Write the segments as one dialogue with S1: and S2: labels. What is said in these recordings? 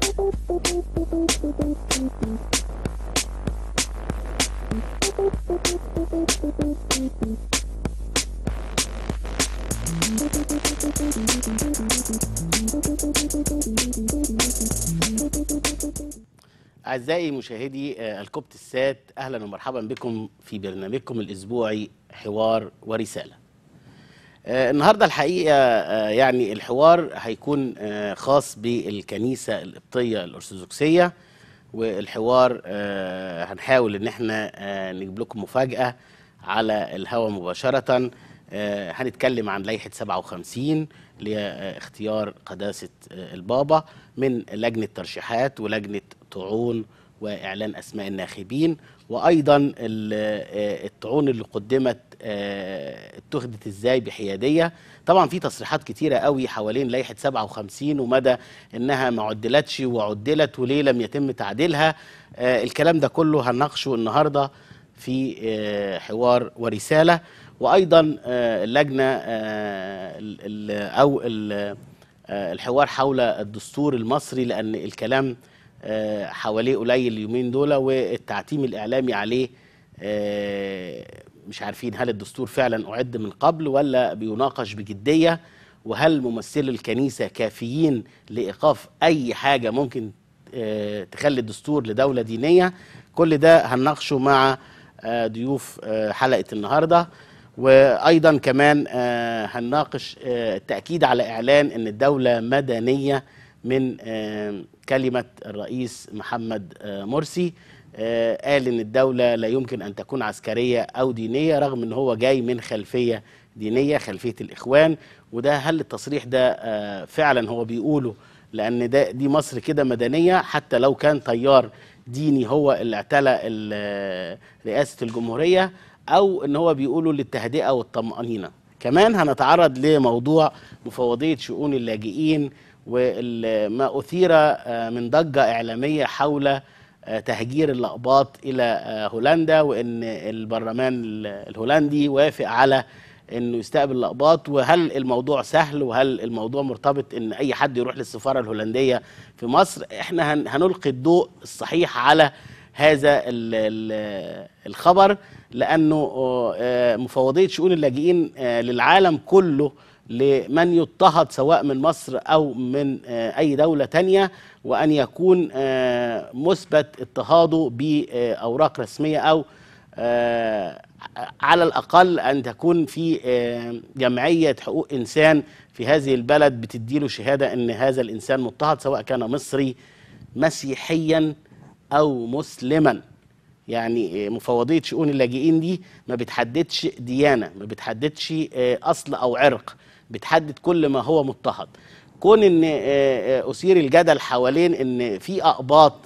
S1: أعزائي مشاهدي آه، الكوبت السات أهلا ومرحبا بكم في برنامجكم الأسبوعي حوار ورسالة آه، النهاردة الحقيقة آه، يعني الحوار هيكون آه، خاص بالكنيسة القبطية الأرثوذكسية والحوار آه، هنحاول إن احنا آه، نجيب لكم مفاجأة على الهواء مباشرة آه، هنتكلم عن لائحة 57 اللي هي آه، اختيار قداسة آه، البابا من لجنة ترشيحات ولجنة طعون وإعلان أسماء الناخبين وأيضا ال- آه، الطعون اللي قدمت آه، اتخذت إزاي بحيادية طبعا في تصريحات كتيرة قوي حوالين لائحة 57 ومدى إنها ما عدلتش وعدلت وليه لم يتم تعديلها آه، الكلام ده كله هنناقشه النهارده في آه، حوار ورسالة وأيضا آه، اللجنة آه، ال- ال- أو ال- آه، الحوار حول الدستور المصري لأن الكلام آه، حواليه قليل اليومين دول والتعتيم الإعلامي عليه آه، مش عارفين هل الدستور فعلا أعد من قبل ولا بيناقش بجدية وهل ممثلي الكنيسة كافيين لإيقاف أي حاجة ممكن آه، تخلي الدستور لدولة دينية كل ده هنناقشه مع آه، ضيوف آه، حلقة النهاردة وأيضا كمان آه، هنناقش آه، التأكيد على إعلان أن الدولة مدنية من آه، كلمة الرئيس محمد آه، مرسي آه، قال ان الدولة لا يمكن ان تكون عسكرية او دينية رغم ان هو جاي من خلفية دينية خلفية الاخوان وده هل التصريح ده آه، فعلا هو بيقوله لان ده دي مصر كده مدنية حتى لو كان تيار ديني هو اللي اعتلى ال- رئاسة الجمهورية او ان هو بيقوله للتهدئة والطمأنينة كمان هنتعرض لموضوع مفوضية شؤون اللاجئين وما أثير آه، من ضجة إعلامية حول آه، تهجير الأقباط إلى آه، هولندا وإن البرلمان ال- الهولندي وافق على إنه يستقبل الأقباط وهل الموضوع سهل وهل الموضوع مرتبط إن أي حد يروح للسفارة الهولندية في مصر إحنا هن- هنلقي الضوء الصحيح على هذا ال- ال- الخبر لأنه آه، مفوضية شؤون اللاجئين آه، للعالم كله لمن يضطهد سواء من مصر أو من آه، أي دولة تانية وأن يكون آه، مثبت اضطهاده بأوراق رسمية أو آه، على الأقل أن تكون في آه، جمعية حقوق إنسان في هذه البلد بتديله شهادة أن هذا الإنسان مضطهد سواء كان مصري مسيحيا أو مسلما يعني مفوضية شؤون اللاجئين دي ما بتحددش ديانة ما بتحددش آه، أصل أو عرق بتحدد كل ما هو مضطهد كون ان آه، آه، أثير الجدل حوالين ان في أقباط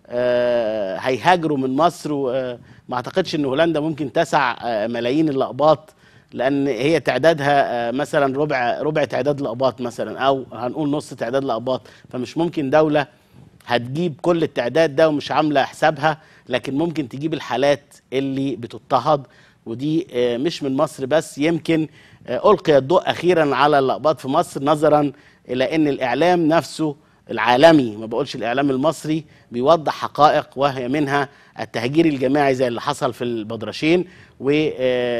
S1: آه، هيهاجروا من مصر وما اعتقدش ان هولندا ممكن تسع آه، ملايين الأقباط لان هي تعدادها آه، مثلا ربع ربع تعداد الأقباط مثلا او هنقول نص تعداد الأقباط فمش ممكن دولة هتجيب كل التعداد ده ومش عامله حسابها لكن ممكن تجيب الحالات اللي بتضطهد ودي آه، مش من مصر بس يمكن آه، ألقي الضوء أخيرا على اللقبات في مصر نظرا إلى أن الإعلام نفسه العالمي ما بقولش الإعلام المصري بيوضح حقائق وهي منها التهجير الجماعي زي اللي حصل في البدرشين و آه،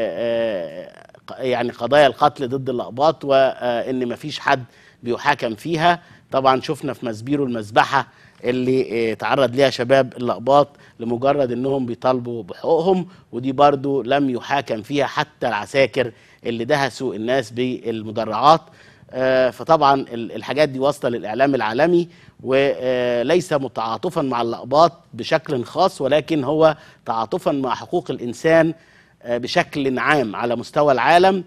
S1: آه، يعني قضايا القتل ضد الأقباط وإن مفيش حد بيحاكم فيها طبعا شفنا في مسبيرو المذبحة اللي آه، تعرض ليها شباب الأقباط لمجرد انهم بيطالبوا بحقوقهم ودي برضو لم يحاكم فيها حتى العساكر اللي دهسوا الناس بالمدرعات آه، فطبعا ال- الحاجات دي واصله للاعلام العالمي وليس متعاطفا مع الاقباط بشكل خاص ولكن هو تعاطفا مع حقوق الانسان آه، بشكل عام على مستوى العالم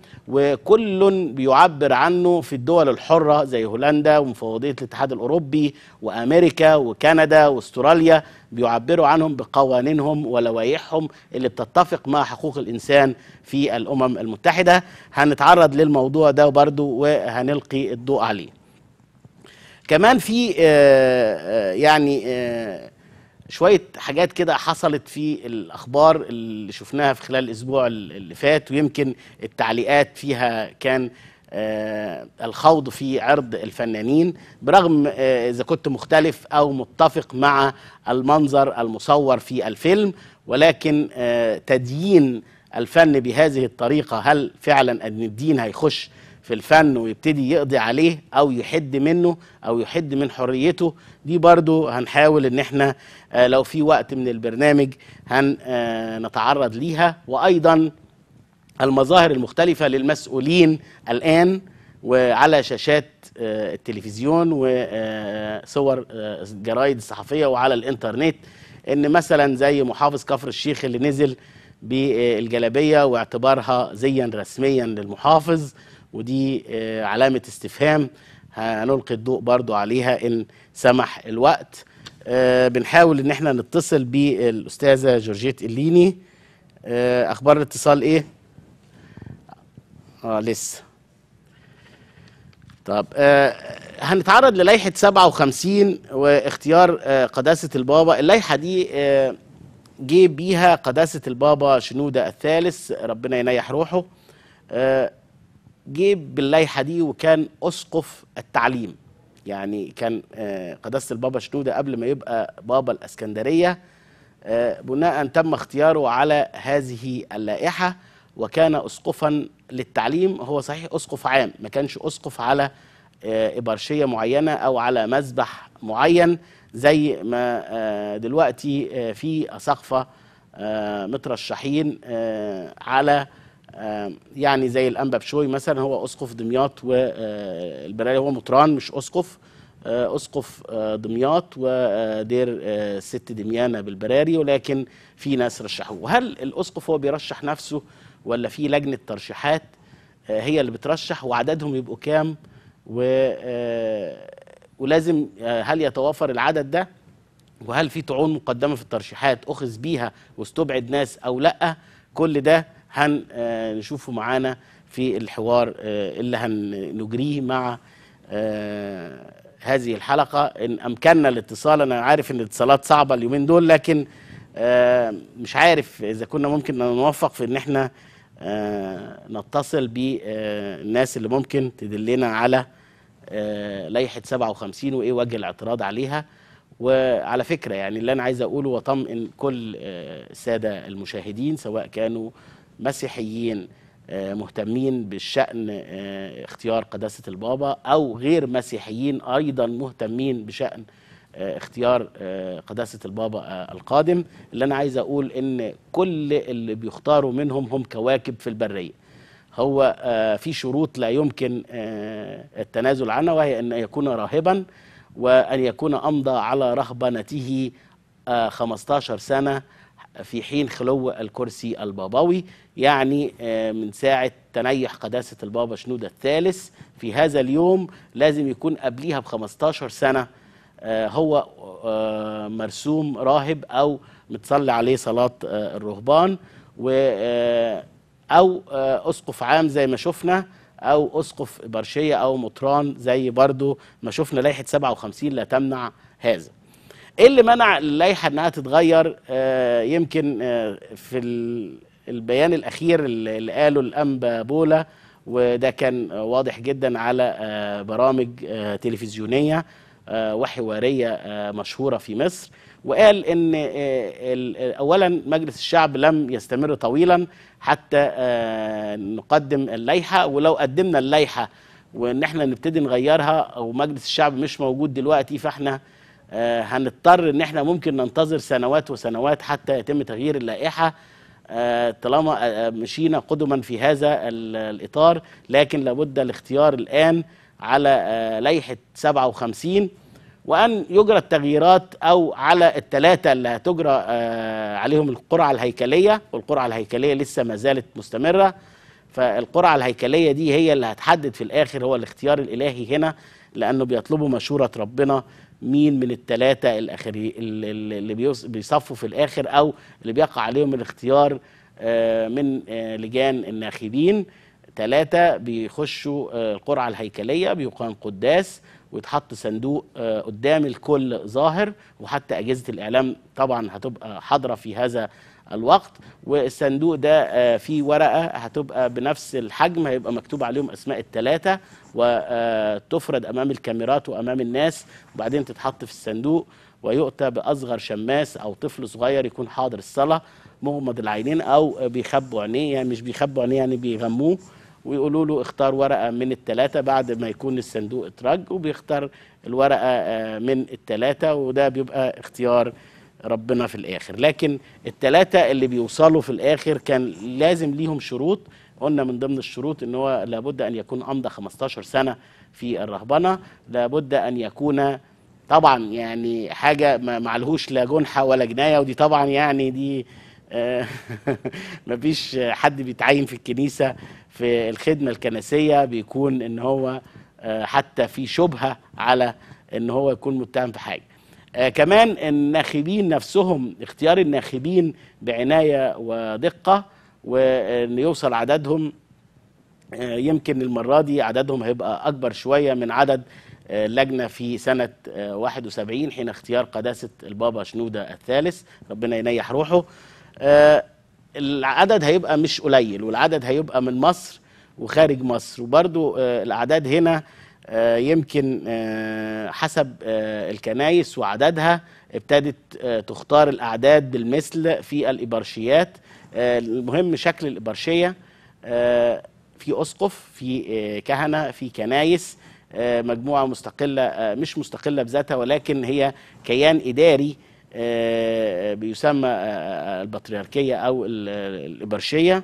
S1: وكل بيعبر عنه في الدول الحرة زي هولندا ومفوضية الاتحاد الأوروبي وأمريكا وكندا واستراليا بيعبروا عنهم بقوانينهم ولوائحهم اللي بتتفق مع حقوق الإنسان في الأمم المتحدة هنتعرض للموضوع ده برضو وهنلقي الضوء عليه كمان في آه، آه، يعني آه، شوية حاجات كده حصلت في الأخبار اللي شفناها في خلال الأسبوع اللي فات ويمكن التعليقات فيها كان آه، الخوض في عرض الفنانين برغم آه، اذا كنت مختلف او متفق مع المنظر المصور في الفيلم ولكن آه، تديين الفن بهذه الطريقه هل فعلا ان الدين هيخش في الفن ويبتدي يقضي عليه او يحد منه او يحد من حريته دي برضو هنحاول ان احنا آه، لو في وقت من البرنامج هنتعرض ليها وايضا المظاهر المختلفة للمسؤولين الآن وعلى شاشات آه، التلفزيون وصور الجرايد الصحفية وعلى الإنترنت إن مثلا زي محافظ كفر الشيخ اللي نزل بالجلابية واعتبارها زيا رسميا للمحافظ ودي آه، علامة استفهام هنلقي الضوء برضو عليها إن سمح الوقت آه، بنحاول إن احنا نتصل بالأستاذة جورجيت إليني آه، أخبار الاتصال إيه؟ اه لسه طب آه هنتعرض للائحة 57 واختيار آه قداسة البابا اللائحة دي آه جه بيها قداسة البابا شنودة الثالث ربنا ينيح روحه آه جه باللائحة دي وكان أسقف التعليم يعني كان آه قداسة البابا شنودة قبل ما يبقى بابا الأسكندرية آه بناء تم اختياره على هذه اللائحة وكان أسقفا للتعليم هو صحيح أسقف عام ما كانش أسقف على آه، إبرشية معينة أو على مذبح معين زي ما آه، دلوقتي آه، في أساقفة آه، مترشحين آه، على آه، يعني زي الأنبا بشوي مثلا هو أسقف دمياط والبراري هو مطران مش أسقف آه، أسقف آه، دمياط ودير آه، ست دميانة بالبراري ولكن في ناس رشحوه هل الأسقف هو بيرشح نفسه ولا في لجنة ترشيحات آه، هي اللي بترشح وعددهم يبقوا كام و آه، ولازم آه، هل يتوافر العدد ده وهل في طعون مقدمه في الترشيحات اخذ بيها واستبعد ناس او لا كل ده هنشوفه معانا في الحوار آه، اللي هنجريه مع آه، هذه الحلقه ان امكننا الاتصال انا عارف ان الاتصالات صعبه اليومين دول لكن آه، مش عارف اذا كنا ممكن نوفق في ان احنا آه، نتصل بالناس اللي ممكن تدلنا على آه، لائحه 57 وايه وجه الاعتراض عليها وعلى فكره يعني اللي انا عايز اقوله واطمئن كل آه، الساده المشاهدين سواء كانوا مسيحيين آه، مهتمين بالشأن آه، اختيار قداسة البابا أو غير مسيحيين أيضا مهتمين بشأن آه، اختيار آه، قداسة البابا آه، القادم اللي أنا عايز أقول إن كل اللي بيختاروا منهم هم كواكب في البرية هو آه، في شروط لا يمكن آه، التنازل عنها وهي أن يكون راهبا وأن يكون أمضى على رهبنته آه، 15 سنة في حين خلو الكرسي البابوي يعني آه، من ساعة تنيح قداسة البابا شنودة الثالث في هذا اليوم لازم يكون قبليها ب 15 سنة آه، هو آه، مرسوم راهب أو متصلي عليه صلاة آه، الرهبان و آه، أو آه، أسقف عام زي ما شفنا أو أسقف برشية أو مطران زي برضو ما شفنا لائحة 57 لا تمنع هذا ايه اللي منع اللائحه انها تتغير آه يمكن آه في ال- البيان الاخير اللي اللي قاله الانبا بولا وده كان آه، واضح جدا على آه برامج آه تلفزيونيه آه وحواريه آه مشهوره في مصر وقال ان آه ال- اولا مجلس الشعب لم يستمر طويلا حتى آه نقدم اللائحه ولو قدمنا اللائحه وان احنا نبتدي نغيرها ومجلس الشعب مش موجود دلوقتي فاحنا آه، هنضطر ان احنا ممكن ننتظر سنوات وسنوات حتى يتم تغيير اللائحه آه، طالما آه، مشينا قدما في هذا ال- الاطار لكن لابد الاختيار الان على آه، لائحه 57 وان يجرى التغييرات او على الثلاثه اللي هتجرى آه، عليهم القرعه الهيكليه والقرعه الهيكليه لسه ما زالت مستمره فالقرعه الهيكليه دي هي اللي هتحدد في الاخر هو الاختيار الالهي هنا لانه بيطلبوا مشوره ربنا مين من الثلاثه الاخرين اللي اللي بيص- بيصفوا في الاخر او اللي بيقع عليهم الاختيار آه، من آه، لجان الناخبين ثلاثه بيخشوا آه، القرعه الهيكليه بيقام قداس ويتحط صندوق آه، قدام الكل ظاهر وحتى اجهزه الاعلام طبعا هتبقى حاضره في هذا الوقت والصندوق ده آه، فيه ورقه هتبقى بنفس الحجم هيبقى مكتوب عليهم اسماء الثلاثه وتفرد امام الكاميرات وامام الناس وبعدين تتحط في الصندوق ويؤتى باصغر شماس او طفل صغير يكون حاضر الصلاه مغمض العينين او بيخبوا عينيه يعني مش بيخبوا عينيه يعني بيغموه ويقولوا له اختار ورقه من الثلاثه بعد ما يكون الصندوق اترج وبيختار الورقه آه، من الثلاثه وده بيبقى اختيار ربنا في الاخر لكن الثلاثه اللي بيوصلوا في الاخر كان لازم ليهم شروط قلنا من ضمن الشروط ان هو لابد ان يكون امضى 15 سنه في الرهبنه لابد ان يكون طبعا يعني حاجه ما معلهوش لا جنحه ولا جنايه ودي طبعا يعني دي آه، مفيش حد بيتعين في الكنيسه في الخدمه الكنسيه بيكون ان هو آه، حتى في شبهه على ان هو يكون متهم في حاجه آه كمان الناخبين نفسهم اختيار الناخبين بعنايه ودقه وان يوصل عددهم آه يمكن المره دي عددهم هيبقى اكبر شويه من عدد آه اللجنه في سنه آه 71 حين اختيار قداسه البابا شنوده الثالث ربنا ينيح روحه آه العدد هيبقى مش قليل والعدد هيبقى من مصر وخارج مصر وبرضو آه الاعداد هنا آه يمكن آه حسب آه الكنايس وعددها ابتدت تختار الاعداد بالمثل في الابرشيات المهم شكل الابرشيه في اسقف في كهنه في كنايس مجموعه مستقله مش مستقله بذاتها ولكن هي كيان اداري بيسمى البطريركيه او الابرشيه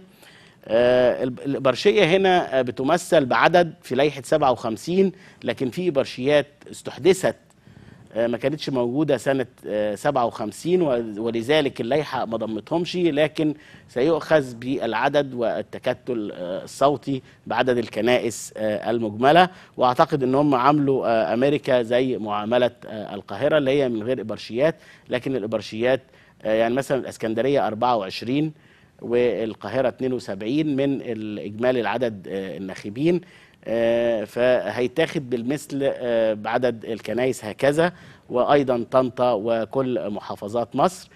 S1: الإبرشية هنا بتمثل بعدد في لائحة 57 لكن في إبرشيات استحدثت ما كانتش موجودة سنة 57 ولذلك اللائحة ما ضمتهمش لكن سيؤخذ بالعدد والتكتل الصوتي بعدد الكنائس المجملة وأعتقد أن هم عملوا أمريكا زي معاملة القاهرة اللي هي من غير إبرشيات لكن الإبرشيات يعني مثلا الإسكندرية 24 والقاهرة 72 من الإجمالي العدد الناخبين فهيتاخد بالمثل بعدد الكنائس هكذا وأيضا طنطا وكل محافظات مصر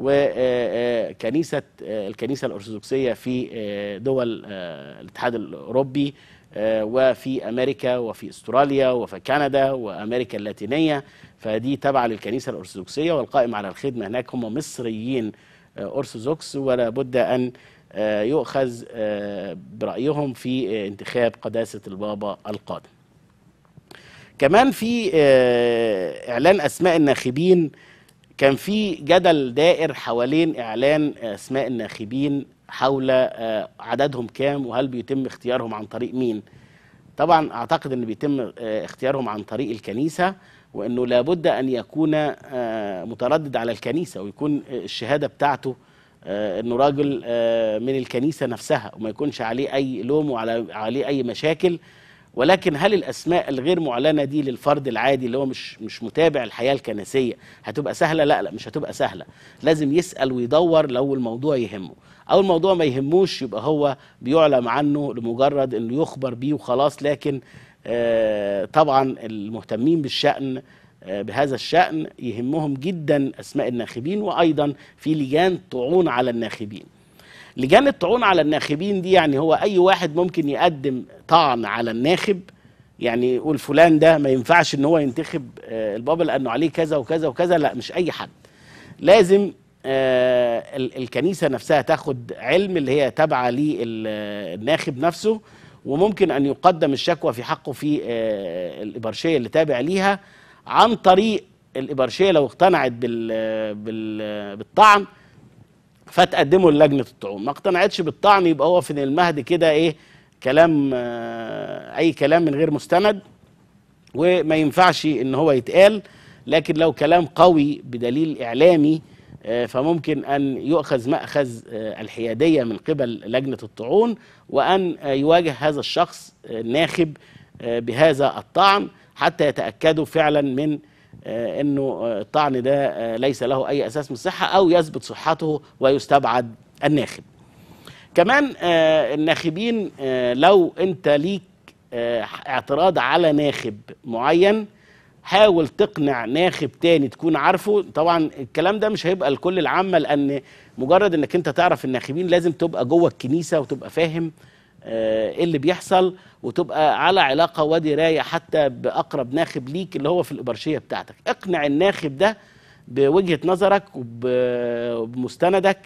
S1: وكنيسة الكنيسة الأرثوذكسية في دول الاتحاد الأوروبي وفي أمريكا وفي أستراليا وفي كندا وأمريكا اللاتينية فدي تبع للكنيسة الأرثوذكسية والقائم على الخدمة هناك هم مصريين أرثوذكس ولا بد أن يؤخذ برأيهم في انتخاب قداسة البابا القادم كمان في إعلان أسماء الناخبين كان في جدل دائر حوالين إعلان أسماء الناخبين حول عددهم كام وهل بيتم اختيارهم عن طريق مين طبعا أعتقد أن بيتم اختيارهم عن طريق الكنيسة وانه لابد ان يكون متردد على الكنيسه ويكون الشهاده بتاعته انه راجل من الكنيسه نفسها وما يكونش عليه اي لوم وعلى عليه اي مشاكل ولكن هل الاسماء الغير معلنه دي للفرد العادي اللي هو مش مش متابع الحياه الكنسيه هتبقى سهله لا لا مش هتبقى سهله لازم يسال ويدور لو الموضوع يهمه او الموضوع ما يهموش يبقى هو بيعلم عنه لمجرد انه يخبر بيه وخلاص لكن آه طبعا المهتمين بالشأن آه بهذا الشأن يهمهم جدا أسماء الناخبين وأيضا في لجان طعون على الناخبين لجان الطعون على الناخبين دي يعني هو أي واحد ممكن يقدم طعن على الناخب يعني يقول فلان ده ما ينفعش ان هو ينتخب آه البابا لانه عليه كذا وكذا وكذا لا مش اي حد لازم الكنيسه نفسها تاخد علم اللي هي تابعه للناخب نفسه وممكن ان يقدم الشكوى في حقه في الابرشيه اللي تابع ليها عن طريق الابرشيه لو اقتنعت بال بال بالطعن فتقدمه للجنه الطعون ما اقتنعتش بالطعن يبقى هو في المهد كده ايه كلام اي كلام من غير مستند وما ينفعش ان هو يتقال لكن لو كلام قوي بدليل اعلامي فممكن أن يؤخذ مأخذ الحيادية من قبل لجنة الطعون وأن يواجه هذا الشخص الناخب بهذا الطعن حتى يتأكدوا فعلا من أنه الطعن ده ليس له أي أساس من الصحة أو يثبت صحته ويستبعد الناخب كمان الناخبين لو أنت ليك اعتراض على ناخب معين حاول تقنع ناخب تاني تكون عارفه طبعا الكلام ده مش هيبقى لكل العامه لان مجرد انك انت تعرف الناخبين لازم تبقى جوه الكنيسه وتبقى فاهم آه، ايه اللي بيحصل وتبقى على علاقه ودرايه حتى باقرب ناخب ليك اللي هو في الابرشيه بتاعتك اقنع الناخب ده بوجهه نظرك وب- وبمستندك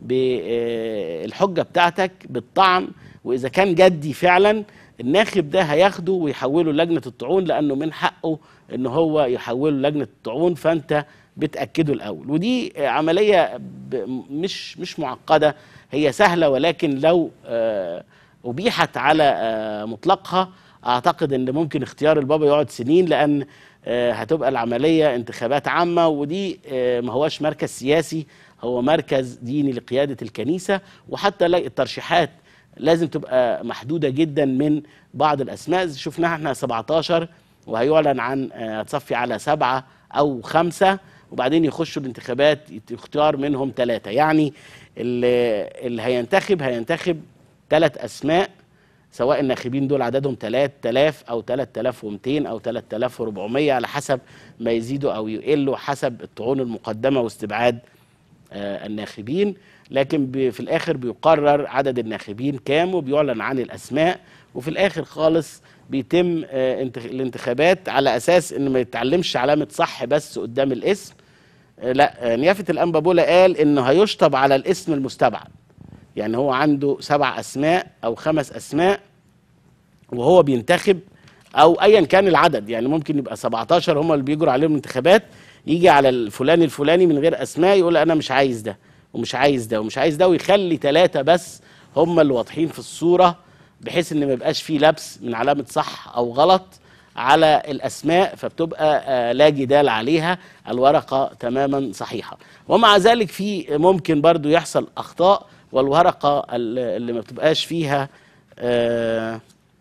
S1: بالحجه بتاعتك بالطعن واذا كان جدي فعلا الناخب ده هياخده ويحوله لجنه الطعون لانه من حقه ان هو يحوله لجنه الطعون فانت بتاكده الاول ودي عمليه ب- مش مش معقده هي سهله ولكن لو آه، ابيحت على آه، مطلقها اعتقد ان ممكن اختيار البابا يقعد سنين لان آه، هتبقى العمليه انتخابات عامه ودي آه، ما هوش مركز سياسي هو مركز ديني لقياده الكنيسه وحتى لا- الترشيحات لازم تبقى محدوده جدا من بعض الاسماء شفناها احنا 17 وهيعلن عن آه، هتصفي على سبعه او خمسه وبعدين يخشوا الانتخابات يختار منهم ثلاثه يعني اللي, اللي هينتخب هينتخب ثلاث اسماء سواء الناخبين دول عددهم 3000 او 3200 او 3400 على حسب ما يزيدوا او يقلوا حسب الطعون المقدمه واستبعاد آه، الناخبين لكن ب- في الاخر بيقرر عدد الناخبين كام وبيعلن عن الاسماء وفي الاخر خالص بيتم آه، انتخ- الانتخابات على اساس ان ما يتعلمش علامه صح بس قدام الاسم آه، لا آه، نيافه الانبابولا قال انه هيشطب على الاسم المستبعد يعني هو عنده سبع اسماء او خمس اسماء وهو بينتخب او ايا كان العدد يعني ممكن يبقى 17 هم اللي بيجروا عليهم الانتخابات يجي على الفلاني الفلاني من غير اسماء يقول انا مش عايز ده ومش عايز ده ومش عايز ده ويخلي ثلاثه بس هم اللي واضحين في الصوره بحيث ان ما يبقاش فيه لبس من علامه صح او غلط على الاسماء فبتبقى آه، لا جدال عليها الورقه تماما صحيحه ومع ذلك في ممكن برضو يحصل اخطاء والورقه ال- اللي ما بتبقاش فيها آه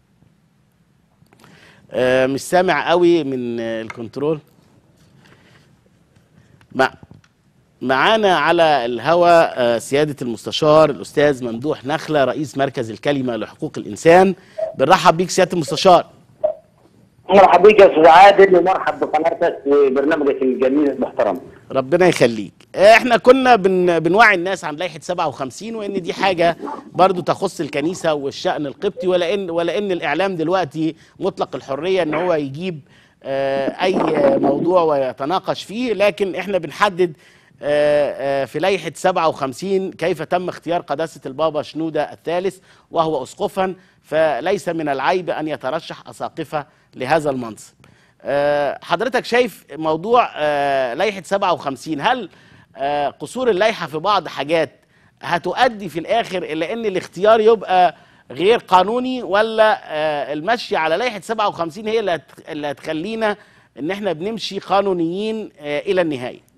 S1: آه مش سامع قوي من آه، الكنترول مع معانا على الهوا آه، سيادة المستشار الأستاذ ممدوح نخلة رئيس مركز الكلمة لحقوق الإنسان بنرحب بيك سيادة المستشار
S2: مرحبا بك يا استاذ عادل ومرحب بقناتك وبرنامجك الجميل المحترم.
S1: ربنا يخليك احنا كنا بن بنوعي الناس عن لائحه 57 وان دي حاجه برضو تخص الكنيسه والشان القبطي ولا ان ولا ان الاعلام دلوقتي مطلق الحريه ان هو يجيب آه، اي موضوع ويتناقش فيه لكن احنا بنحدد آه، آه، في لائحه 57 كيف تم اختيار قداسه البابا شنوده الثالث وهو اسقفا فليس من العيب ان يترشح اساقفه لهذا المنصب. آه، حضرتك شايف موضوع آه، لائحه 57 هل آه، قصور اللائحه في بعض حاجات هتؤدي في الاخر الى ان الاختيار يبقى غير قانوني ولا آه، المشي على لائحه 57 هي اللي هت- اللي هتخلينا ان احنا بنمشي قانونيين آه، الى النهايه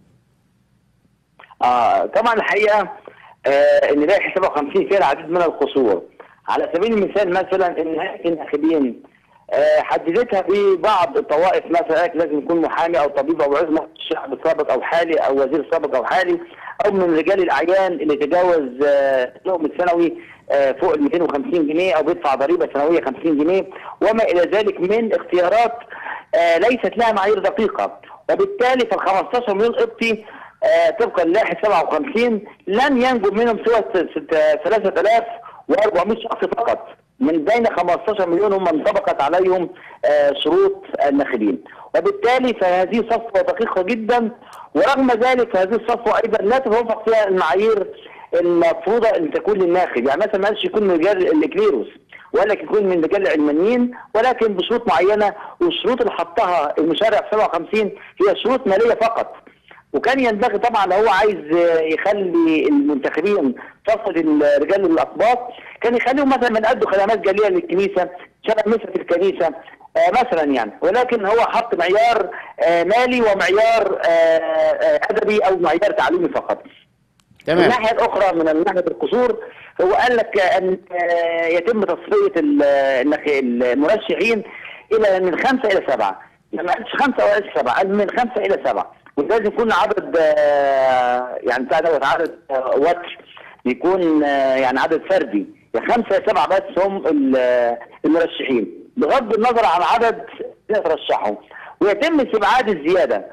S2: آه طبعا الحقيقه آه ان لائحه 57 فيها العديد من القصور. على سبيل المثال مثلا ان هيئه الناخبين آه حددتها ببعض الطوائف مثلا قالت لازم يكون محامي او طبيب او عزمه شعب سابق او حالي او وزير سابق او حالي او من رجال الاعيان اللي يتجاوز آه يوم السنوي آه فوق ال 250 جنيه او بيدفع ضريبه سنويه 50 جنيه وما الى ذلك من اختيارات آه ليست لها معايير دقيقه وبالتالي فال 15 مليون قبطي آه، طبقا للائحه 57 لن ينجو منهم سوى ست- ست- 3400 شخص فقط من بين 15 مليون هم انطبقت عليهم آه، شروط الناخبين وبالتالي فهذه صفوه دقيقه جدا ورغم ذلك هذه الصفوه ايضا لا تتوافق فيها المعايير المفروضه ان تكون للناخب يعني مثلا ما قالش يكون من رجال الكليروس ولا يكون من رجال العلمانيين ولكن بشروط معينه والشروط اللي حطها المشرع في 57 هي شروط ماليه فقط وكان ينبغي طبعا لو هو عايز يخلي المنتخبين تصل الرجال الاسباط كان يخليهم مثلا من ادوا خدمات جاليه للكنيسه شبه مثل الكنيسه آه مثلا يعني ولكن هو حط معيار آه مالي ومعيار آه آه ادبي او معيار تعليمي فقط.
S1: تمام
S2: الناحيه الاخرى من ناحيه القصور هو قال لك ان آه، يتم تصفيه ال- النخ- المرشحين الى من خمسه الى سبعه ما قالش خمسه ولا قالش سبعه قال من خمسه الى سبعه ولازم يكون عدد آه، يعني بتاع دوت عدد آه، وتر يكون آه، يعني عدد فردي يعني خمسه الى سبعه بس هم ال- المرشحين بغض النظر عن عدد اللي يترشحوا ويتم استبعاد الزياده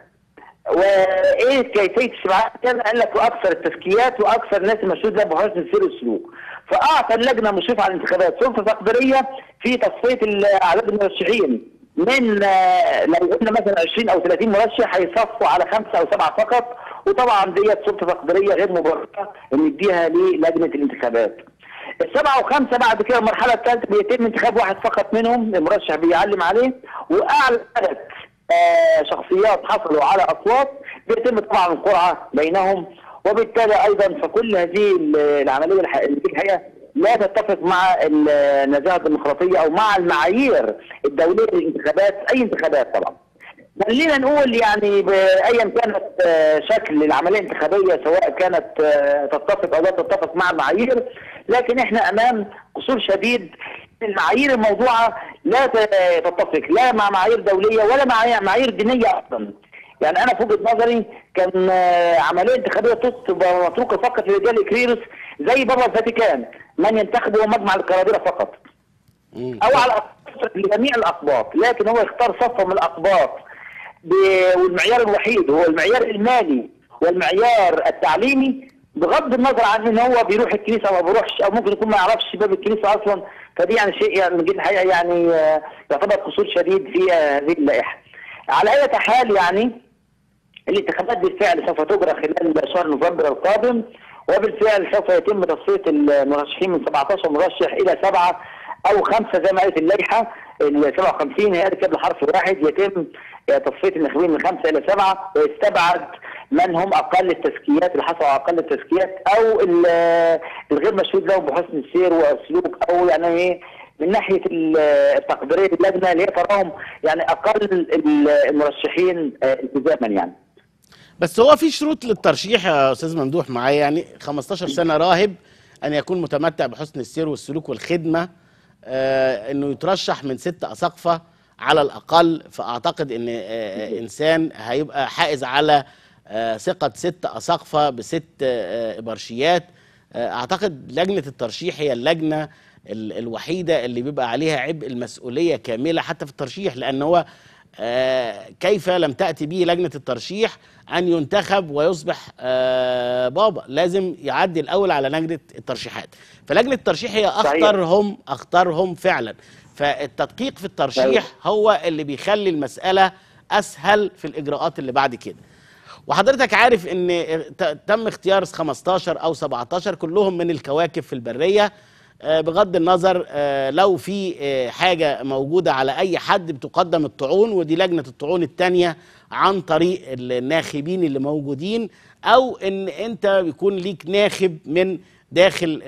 S2: وايه كيفيه استبعاد الزياده؟ قال لك واكثر التزكيات واكثر الناس المشهود لها بحسن السير والسلوك فاعطى اللجنه المشرفه على الانتخابات سلطه تقديريه في تصفيه ال- اعداد المرشحين من آه، لو قلنا مثلا 20 او 30 مرشح هيصفوا على خمسه او سبعه فقط وطبعا ديت سلطه تقديريه غير مبرره ان نديها للجنه الانتخابات. السبعه وخمسه بعد كده المرحله الثالثه بيتم انتخاب واحد فقط منهم المرشح بيعلم عليه واعلى ثلاث آه، شخصيات حصلوا على اصوات بيتم طبعا القرعه بينهم وبالتالي ايضا فكل هذه ال- العمليه الح- اللي في الحقيقه لا تتفق مع النزاهه الديمقراطيه او مع المعايير الدوليه للانتخابات اي انتخابات طبعا. خلينا نقول يعني بايا كانت آه، شكل العمليه الانتخابيه سواء كانت آه، تتفق او لا تتفق مع المعايير لكن احنا امام قصور شديد المعايير الموضوعه لا ت- تتفق لا مع معايير دوليه ولا مع معايير دينيه اصلا. يعني انا في وجهه نظري كان آه، عمليه انتخابيه تبقى متروكه فقط لرجال كريروس زي بابا الفاتيكان من ينتخب هو مجمع القناديل فقط.
S1: مم.
S2: او على الأقل لجميع الاقباط لكن هو يختار صفه من الاقباط ب- والمعيار الوحيد هو المعيار المالي والمعيار التعليمي بغض النظر عن ان هو بيروح الكنيسه او ما بيروحش او ممكن يكون ما يعرفش باب الكنيسه اصلا فدي يعني شيء يعني من جهه الحقيقه يعني آه، يعتبر قصور شديد في آه، هذه اللائحه. على اي حال يعني الانتخابات بالفعل سوف تجرى خلال شهر نوفمبر القادم وبالفعل سوف يتم تصفيه المرشحين من 17 مرشح الى سبعه او خمسه زي ما قالت اللائحه ال 57 هي قبل حرف واحد يتم تصفيه الناخبين من خمسه الى سبعه ويستبعد من هم اقل التزكيات اللي حصلوا على اقل التزكيات او ال- الغير مشهود لهم بحسن السير والسلوك او يعني ايه من ناحيه ال- التقديريه اللجنه اللي هي تراهم يعني اقل ال- المرشحين آه، التزاما يعني.
S1: بس هو في شروط للترشيح يا استاذ ممدوح معايا يعني 15 سنه راهب ان يكون متمتع بحسن السير والسلوك والخدمه آه انه يترشح من ست اساقفه على الاقل فاعتقد ان آه انسان هيبقى حائز على آه ثقه ست اساقفه بست آه ابرشيات آه اعتقد لجنه الترشيح هي اللجنه ال- الوحيده اللي بيبقى عليها عبء المسؤوليه كامله حتى في الترشيح لان هو آه، كيف لم تأتي به لجنة الترشيح أن ينتخب ويصبح آه، بابا لازم يعدي الأول على لجنة الترشيحات فلجنة الترشيح هي
S2: صحيح.
S1: أخطرهم أخطرهم فعلا فالتدقيق في الترشيح
S2: أيوة.
S1: هو اللي بيخلي المسألة أسهل في الإجراءات اللي بعد كده وحضرتك عارف ان ت- تم اختيار 15 او 17 كلهم من الكواكب في البريه آه، بغض النظر آه، لو في آه، حاجه موجوده على اي حد بتقدم الطعون ودي لجنه الطعون الثانيه عن طريق الناخبين اللي موجودين او ان انت بيكون ليك ناخب من داخل ال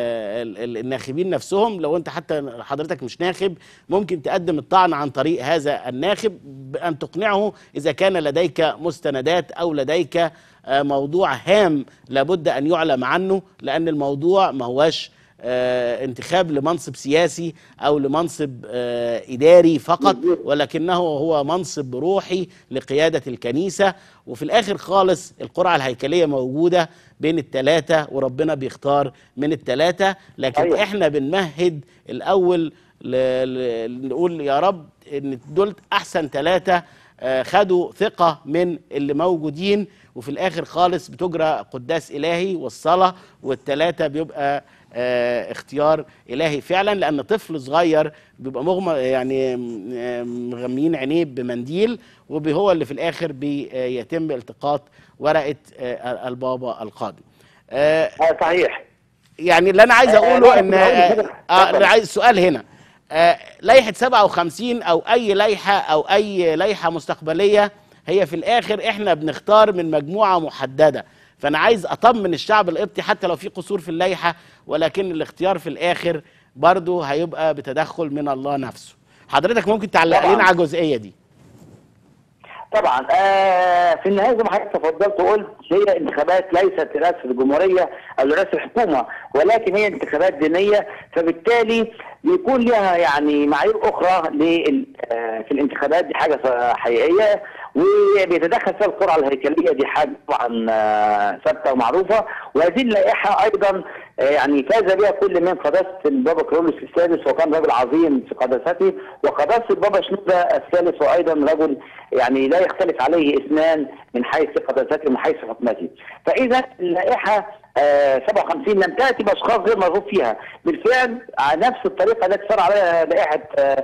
S1: ال ال الناخبين نفسهم لو انت حتى حضرتك مش ناخب ممكن تقدم الطعن عن طريق هذا الناخب بان تقنعه اذا كان لديك مستندات او لديك آه، موضوع هام لابد ان يعلم عنه لان الموضوع ما هواش آه، انتخاب لمنصب سياسي او لمنصب آه، اداري فقط ولكنه هو منصب روحي لقياده الكنيسه وفي الاخر خالص القرعه الهيكليه موجوده بين الثلاثه وربنا بيختار من الثلاثه لكن
S2: أيوة.
S1: احنا بنمهد الاول ل... ل... نقول يا رب ان دول احسن ثلاثه آه، خدوا ثقه من اللي موجودين وفي الاخر خالص بتجرى قداس الهي والصلاه والثلاثه بيبقى آه، اختيار الهي فعلا لان طفل صغير بيبقى مغمى يعني م- آه، مغميين عينيه بمنديل وهو اللي في الاخر بيتم التقاط ورقه آه، البابا القادم آه،
S2: آه صحيح
S1: يعني اللي انا عايز
S2: آه،
S1: اقوله
S2: لا،
S1: ان
S2: كنت هقول
S1: آه،
S2: كده.
S1: آه،
S2: اتفضل.
S1: أنا عايز سؤال هنا آه، لائحه 57 او اي لائحه او اي لائحه مستقبليه هي في الاخر احنا بنختار من مجموعه محدده فانا عايز اطمن الشعب القبطي حتى لو في قصور في اللائحه ولكن الاختيار في الاخر برضه هيبقى بتدخل من الله نفسه حضرتك ممكن تعلق
S2: طبعاً.
S1: لنا على الجزئيه دي
S2: طبعا آه في النهايه زي ما حضرتك تفضلت وقلت هي انتخابات ليست رئاسه الجمهوريه او رئاسه الحكومه ولكن هي انتخابات دينيه فبالتالي بيكون لها يعني معايير اخرى لل- آه، في الانتخابات دي حاجه حقيقيه وبيتدخل فيها القرعه الهيكليه دي حاجه طبعا آه، ثابته ومعروفه وهذه اللائحه ايضا آه، يعني فاز بها كل من قداسه البابا كرولوس السادس وكان رجل عظيم في قداسته وقداسه البابا شنوده الثالث وايضا رجل يعني لا يختلف عليه اثنان من حيث قداسته ومن حيث حكمته فاذا اللائحه آه 57 لم تاتي باشخاص غير مرغوب فيها بالفعل على نفس الطريقه التي صار عليها لائحه آه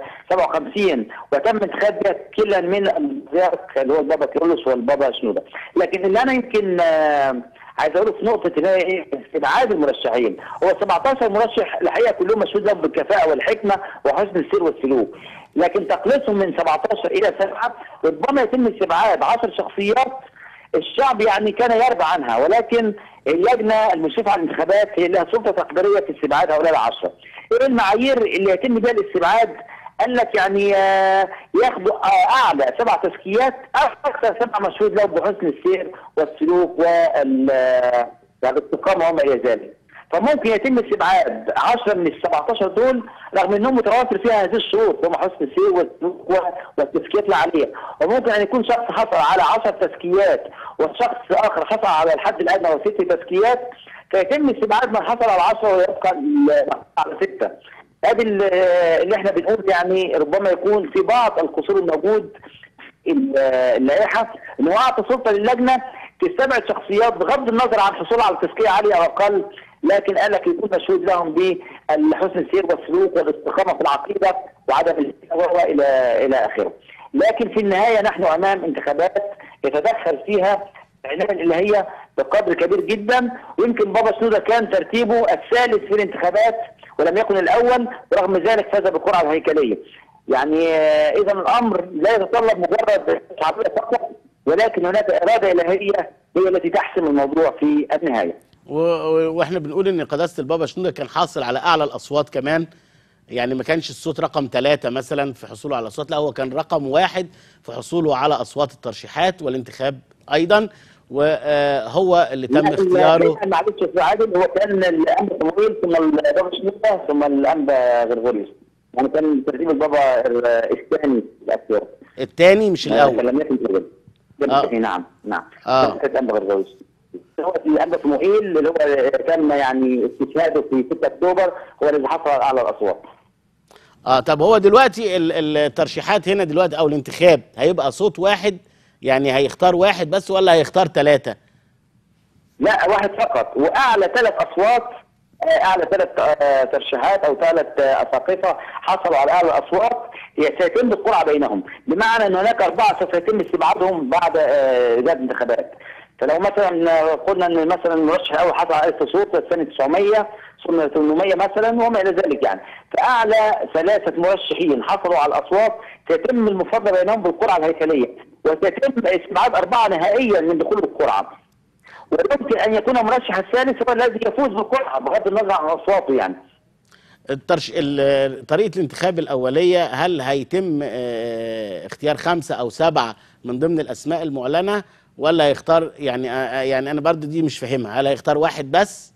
S2: 57 وتم انتخاب بها كلا من البطريرك اللي هو البابا كيرلس والبابا شنوده لكن اللي انا يمكن آه عايز اقول في نقطه اللي هي ايه استبعاد المرشحين هو 17 مرشح الحقيقه كلهم مشهود لهم بالكفاءه والحكمه وحسن السير والسلوك لكن تقليصهم من 17 الى 7 ربما يتم استبعاد 10 شخصيات الشعب يعني كان يرضى عنها ولكن اللجنه المشرفه على الانتخابات هي لها سلطه تقديريه في استبعاد هؤلاء العشره. ايه المعايير اللي يتم بها الاستبعاد؟ قال لك يعني آه، ياخدوا آه، اعلى سبع تزكيات او اكثر سبع مشهود لهم بحسن السير والسلوك وال آه، والاستقامه وما الى ذلك. فممكن يتم استبعاد 10 من ال 17 دول رغم انهم متوافر فيها هذه الشروط هم حسن السير والسلوك و- والتزكيات العاليه وممكن ان يكون شخص حصل على 10 تزكيات وشخص اخر حصل على الحد الادنى وست تزكيات فيتم استبعاد من حصل على 10 ويبقى ال- على سته ادي ال- اللي احنا بنقول يعني ربما يكون في بعض القصور الموجود ال- اللائحه ان هو اعطى سلطه للجنه تستبعد شخصيات بغض النظر عن الحصول على تزكيه عاليه او اقل لكن قال لك يكون مشهود لهم بحسن السير والسلوك والاستقامه في العقيده وعدم الهوى الى الى اخره. لكن في النهايه نحن امام انتخابات يتدخل فيها العنايه الالهيه بقدر كبير جدا ويمكن بابا سنوده كان ترتيبه الثالث في الانتخابات ولم يكن الاول ورغم ذلك فاز بالقرعه الهيكليه. يعني آه، اذا الامر لا يتطلب مجرد شعبيه فقط ولكن هناك اراده الهيه هي التي تحسم الموضوع في النهايه.
S1: و- و- واحنا بنقول ان قداسه البابا شنوده كان حاصل على اعلى الاصوات كمان يعني ما كانش الصوت رقم ثلاثة مثلا في حصوله على الاصوات لا هو كان رقم واحد في حصوله على اصوات الترشيحات والانتخاب ايضا وهو اللي تم
S2: لا،
S1: اختياره
S2: لا، معلش يا أستاذ عادل هو كان الانبا صموئيل ثم البابا شنوده ثم الانبا غرغوريوس يعني كان ترتيب البابا الثاني الاختيار
S1: الثاني مش الاول
S2: لم يكن ترتيب
S1: آه.
S2: الثاني نعم نعم
S1: آه.
S2: كان الانبا غرغوريوس هو الانبا صموئيل اللي هو تم يعني استشهاده في 6 اكتوبر هو الذي حصل على اعلى الاصوات
S1: اه طب هو دلوقتي ال- الترشيحات هنا دلوقتي او الانتخاب هيبقى صوت واحد يعني هيختار واحد بس ولا هيختار ثلاثة
S2: لا واحد فقط واعلى ثلاث اصوات آه، اعلى ثلاث آه، ترشيحات او ثلاث آه، اساقفه حصلوا على اعلى الاصوات هي سيتم القرعه بينهم بمعنى ان هناك اربعه سوف يتم استبعادهم بعد آه، اجراء الانتخابات فلو مثلا آه، قلنا ان مثلا المرشح الاول حصل على 1000 صوت الثاني 900 ثم 800 مثلا وما الى ذلك يعني فاعلى ثلاثه مرشحين حصلوا على الاصوات سيتم المفاضله بينهم بالقرعه الهيكليه وسيتم استبعاد اربعه نهائيا من دخول القرعه ويمكن ان يكون المرشح الثالث هو الذي يفوز بالقرعه بغض النظر عن اصواته يعني.
S1: الترش... ال- طريقة الانتخاب الأولية هل هيتم آه، اختيار خمسة أو سبعة من ضمن الأسماء المعلنة ولا هيختار يعني آه، يعني أنا برضو دي مش فاهمها هل هيختار واحد بس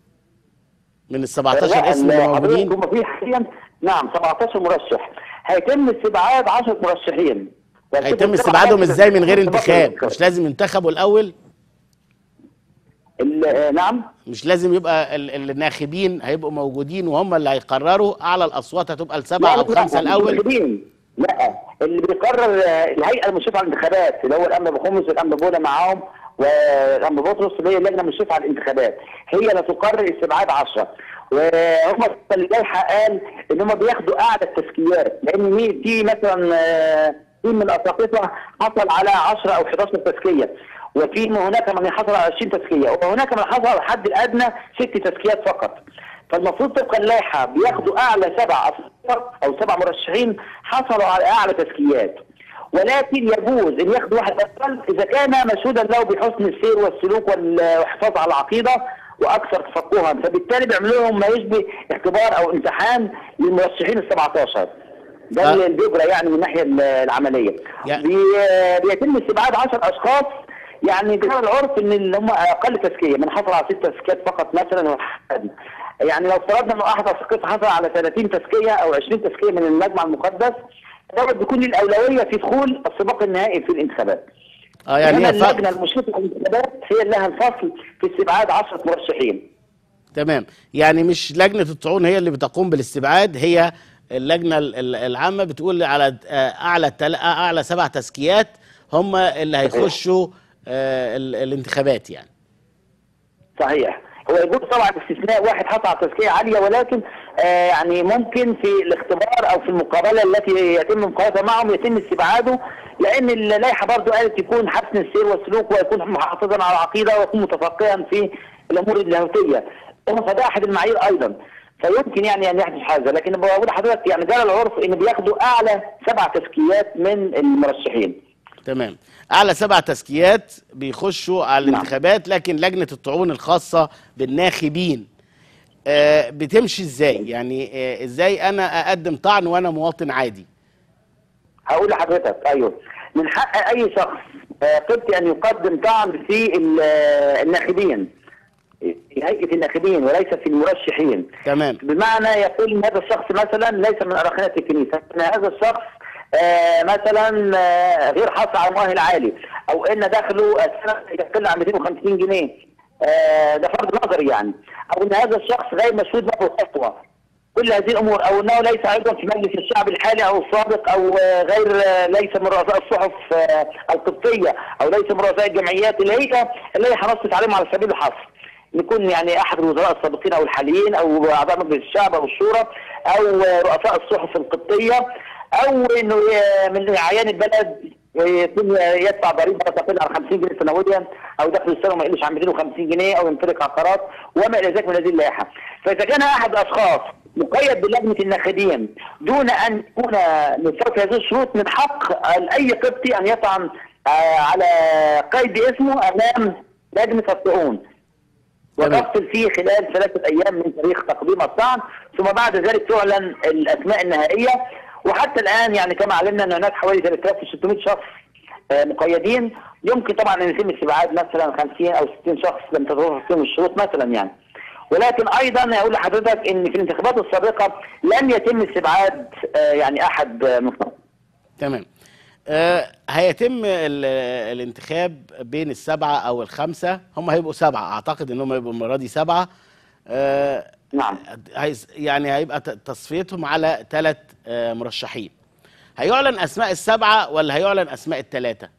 S1: من ال 17
S2: لا،
S1: اسم اللي
S2: حضرتك
S1: موجودين
S2: هم في حاليا نعم 17 مرشح هيتم استبعاد 10 مرشحين
S1: هيتم استبعادهم ازاي من غير انتخاب مش لازم ينتخبوا الأول
S2: ال- آه، نعم
S1: مش لازم يبقى ال- ال- الناخبين هيبقوا موجودين وهم اللي هيقرروا أعلى الأصوات هتبقى السبعة أو
S2: لا،
S1: خمسة
S2: لا،
S1: الأول
S2: المنتخبين. لا اللي بيقرر آه، الهيئه المشرفه على الانتخابات اللي هو الانبا بخمس والانبا بولا معاهم والانبا بطرس اللي هي اللجنه المشرفه على الانتخابات هي اللي تقرر استبعاد 10 وهم اللائحه قال ان هم بياخدوا اعلى التزكيات لان مي- في مثلا آه، في من الاساقفه حصل على 10 او 11 تزكيه وفي هناك من حصل على 20 تزكيه وهناك من حصل على الحد الادنى ست تزكيات فقط فالمفروض طبقا اللائحه بياخدوا اعلى سبع اصوات او سبع مرشحين حصلوا على اعلى تزكيات ولكن يجوز ان ياخدوا واحد اقل اذا كان مشهودا له بحسن السير والسلوك والحفاظ على العقيده واكثر تفقها فبالتالي بيعملوا لهم ما يشبه اختبار او امتحان للمرشحين ال 17 ده
S1: آه.
S2: اللي بيجرى يعني من الناحيه العمليه
S1: يعني-
S2: بي- بيتم استبعاد 10 اشخاص يعني جرى العرف ان اللي هم اقل تزكيه من حصل على ست تزكيات فقط مثلا وحد. يعني لو افترضنا انه احد الاساقفه حصل على 30 تزكيه او 20 تزكيه من المجمع المقدس دوت بيكون له الاولويه في دخول السباق النهائي في الانتخابات.
S1: اه يعني
S2: إنما
S1: هي ف-
S2: اللجنه المشرفه على الانتخابات هي اللي لها الفصل في استبعاد 10 مرشحين.
S1: تمام يعني مش لجنه الطعون هي اللي بتقوم بالاستبعاد هي اللجنه ال- ال- العامه بتقول على آه، اعلى تل- اعلى سبع تزكيات هم اللي هيخشوا آه، ال- الانتخابات يعني
S2: صحيح هو يجوز طبعا استثناء واحد حصل على تزكيه عاليه ولكن آه يعني ممكن في الاختبار او في المقابله التي يتم مقابلتها معهم يتم استبعاده لان اللائحه برضه قالت يكون حسن السير والسلوك ويكون محافظا على العقيده ويكون متفقها في الامور اللاهوتيه فده احد المعايير ايضا فيمكن يعني ان يحدث هذا لكن بقول لحضرتك يعني جرى العرف ان بياخدوا اعلى سبع تزكيات من المرشحين
S1: تمام اعلى سبع تزكيات بيخشوا على
S2: نعم.
S1: الانتخابات لكن لجنه الطعون الخاصه بالناخبين آه، بتمشي ازاي يعني آه، ازاي انا اقدم طعن وانا مواطن عادي
S2: هقول لحضرتك ايوه من حق اي شخص آه، قبطي ان يقدم طعن في ال- آه، الناخبين في هيئه الناخبين وليس في المرشحين
S1: تمام
S2: بمعنى يقول ان هذا الشخص مثلا ليس من اراخنه الكنيسه ان هذا الشخص آه مثلا آه غير حاصل على مؤهل عالي او ان دخله السنه يقل عن 250 جنيه آه ده فرض نظري يعني او ان هذا الشخص غير مشهود له خطوه كل هذه الامور او انه ليس ايضا في مجلس الشعب الحالي او السابق او آه، غير آه، ليس من رؤساء الصحف آه، القبطيه او ليس من رؤساء الجمعيات اللي هي اللي هي هنصت عليهم على سبيل الحصر يكون يعني احد الوزراء السابقين او الحاليين او اعضاء مجلس الشعب او الشورى او آه، رؤساء الصحف القبطيه او انه ي- من اعيان البلد يكون يدفع ضريبه تقل عن 50 جنيه سنويا او دخل السنه ما يقلش عن 250 جنيه او يمتلك عقارات وما الى ذلك من هذه اللائحه. فاذا كان احد الاشخاص مقيد بلجنه الناخبين دون ان يكون مستوفي هذه الشروط من حق اي قبطي ان يطعن آه، على قيد اسمه امام لجنه الطعون.
S1: تمام.
S2: وتفصل فيه خلال ثلاثة أيام من تاريخ تقديم الطعن ثم بعد ذلك تعلن الأسماء النهائية وحتى الآن يعني كما علمنا أن هناك حوالي 3600 شخص آه، مقيدين يمكن طبعا أن يتم استبعاد مثلا 50 أو 60 شخص لم تتوفر فيهم الشروط مثلا يعني ولكن ايضا اقول لحضرتك ان في الانتخابات السابقه لم يتم استبعاد آه، يعني احد آه، مصنف
S1: تمام آه هيتم ال- الانتخاب بين السبعة أو الخمسة هم هيبقوا سبعة أعتقد إن هم هيبقوا المرة دي سبعة آه
S2: نعم
S1: هيس- يعني هيبقى ت- تصفيتهم على ثلاث آه مرشحين هيعلن أسماء السبعة ولا هيعلن أسماء الثلاثة؟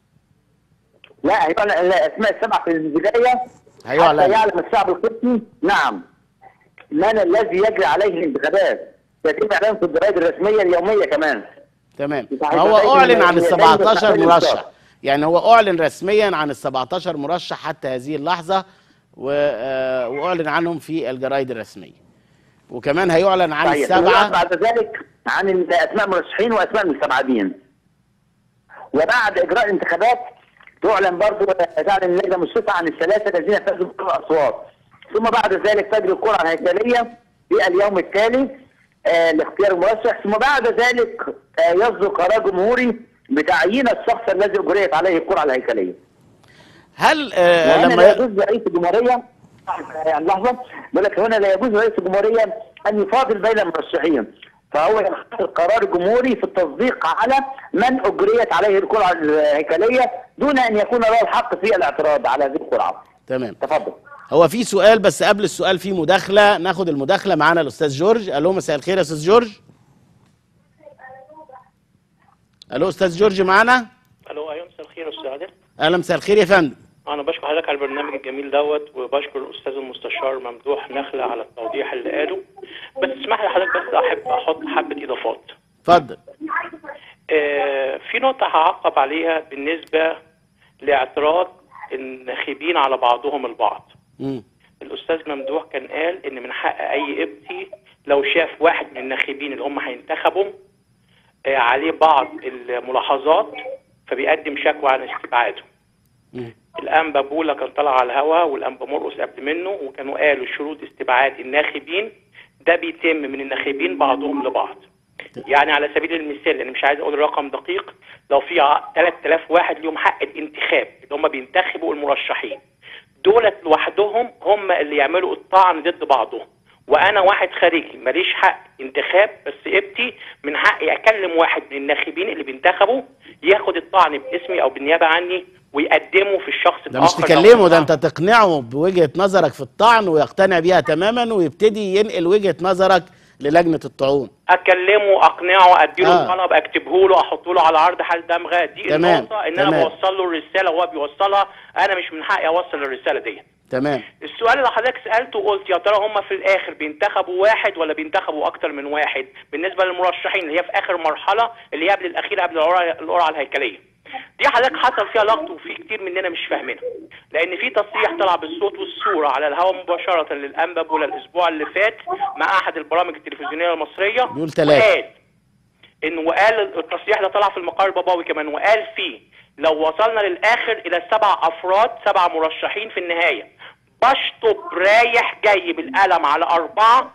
S2: لا هيعلن الاسماء السبعه في البدايه
S1: هيعلن.
S2: حتى يعلم الشعب القبطي نعم من الذي يجري عليه الانتخابات يتم اعلانه في الجرائد الرسميه اليوميه كمان
S1: تمام
S2: صحيح.
S1: هو
S2: صحيح.
S1: أعلن عن ال
S2: يعني
S1: 17
S2: دايماً
S1: مرشح
S2: تحتاج
S1: يعني هو أعلن رسميا عن ال 17 مرشح حتى هذه اللحظة و- آه، وأعلن عنهم في الجرائد الرسمية وكمان هيعلن عن
S2: صحيح.
S1: السبعة
S2: بعد ذلك عن اسماء مرشحين واسماء المستبعدين وبعد اجراء الانتخابات تعلن برضه تعلن اللجنه المشرفه عن الثلاثه الذين فازوا بكل الاصوات ثم بعد ذلك تجري القرعه الهيكليه في اليوم التالي آه لاختيار المرشح ثم بعد ذلك آه يصدر قرار جمهوري بتعيين الشخص الذي اجريت عليه القرعه الهيكليه
S1: هل آه
S2: وهنا
S1: لما
S2: لا
S1: ي-
S2: يجوز لرئيس الجمهوريه يعني لحظه بقول لك هنا لا يجوز لرئيس الجمهوريه ان يفاضل بين المرشحين فهو يختار القرار الجمهوري في التصديق على من اجريت عليه القرعه الهيكليه دون ان يكون له الحق في الاعتراض على هذه القرعه
S1: تمام
S2: تفضل
S1: هو في سؤال بس قبل السؤال في مداخلة ناخد المداخلة معانا الأستاذ جورج ألو مساء الخير يا أستاذ جورج ألو أستاذ جورج معانا
S3: الو ايوه مساء الخير يا استاذ عادل
S1: أهلا مساء الخير يا فندم
S3: انا بشكر حضرتك على البرنامج الجميل دوت وبشكر الاستاذ المستشار ممدوح نخله على التوضيح اللي قاله بس اسمح لي حضرتك بس احب احط حبه اضافات
S1: اتفضل
S3: آه في نقطه هعقب عليها بالنسبه لاعتراض الناخبين على بعضهم البعض
S1: مم.
S3: الاستاذ ممدوح كان قال ان من حق اي ابتي لو شاف واحد من الناخبين اللي هم هينتخبوا آه، عليه بعض الملاحظات فبيقدم شكوى عن استبعاده
S1: مم.
S3: الانبا بولا كان طلع على الهوا والانبا مرقس قبل منه وكانوا قالوا شروط استبعاد الناخبين ده بيتم من الناخبين بعضهم لبعض يعني على سبيل المثال انا مش عايز اقول رقم دقيق لو في ع- 3000 واحد ليهم حق الانتخاب اللي هم بينتخبوا المرشحين دولت لوحدهم هم اللي يعملوا الطعن ضد بعضهم وانا واحد خارجي ماليش حق انتخاب بس ابتي من حقي اكلم واحد من الناخبين اللي بينتخبوا ياخد الطعن باسمي او بالنيابه عني ويقدمه في الشخص
S1: ده مش
S3: الآخر لو
S1: تكلمه ده
S3: ينفع.
S1: انت تقنعه بوجهة نظرك في الطعن ويقتنع بيها تماما ويبتدي ينقل وجهة نظرك للجنة الطعون
S3: اكلمه اقنعه اديله
S1: آه.
S3: الطلب اكتبه له احطه له على عرض حال دمغه دي
S1: تمام،
S3: النقطه ان انا
S1: تمام.
S3: بوصل له الرساله وهو بيوصلها انا مش من حقي اوصل الرساله دي
S1: تمام
S3: السؤال اللي حضرتك سالته قلت يا ترى هم في الاخر بينتخبوا واحد ولا بينتخبوا اكتر من واحد بالنسبه للمرشحين اللي هي في اخر مرحله اللي هي قبل الاخيره قبل القرعه القرعة الهيكليه دي حضرتك حصل فيها لغط وفي كتير مننا مش فاهمينها لان في تصريح طلع بالصوت والصوره على الهواء مباشره للانبا بولا الاسبوع اللي فات مع احد البرامج التلفزيونيه المصريه
S1: بيقول تلاتة.
S3: وقال ان وقال التصريح ده طلع في المقال الباباوي كمان وقال فيه لو وصلنا للاخر الى سبع افراد سبع مرشحين في النهايه بشطب رايح جاي بالقلم على اربعه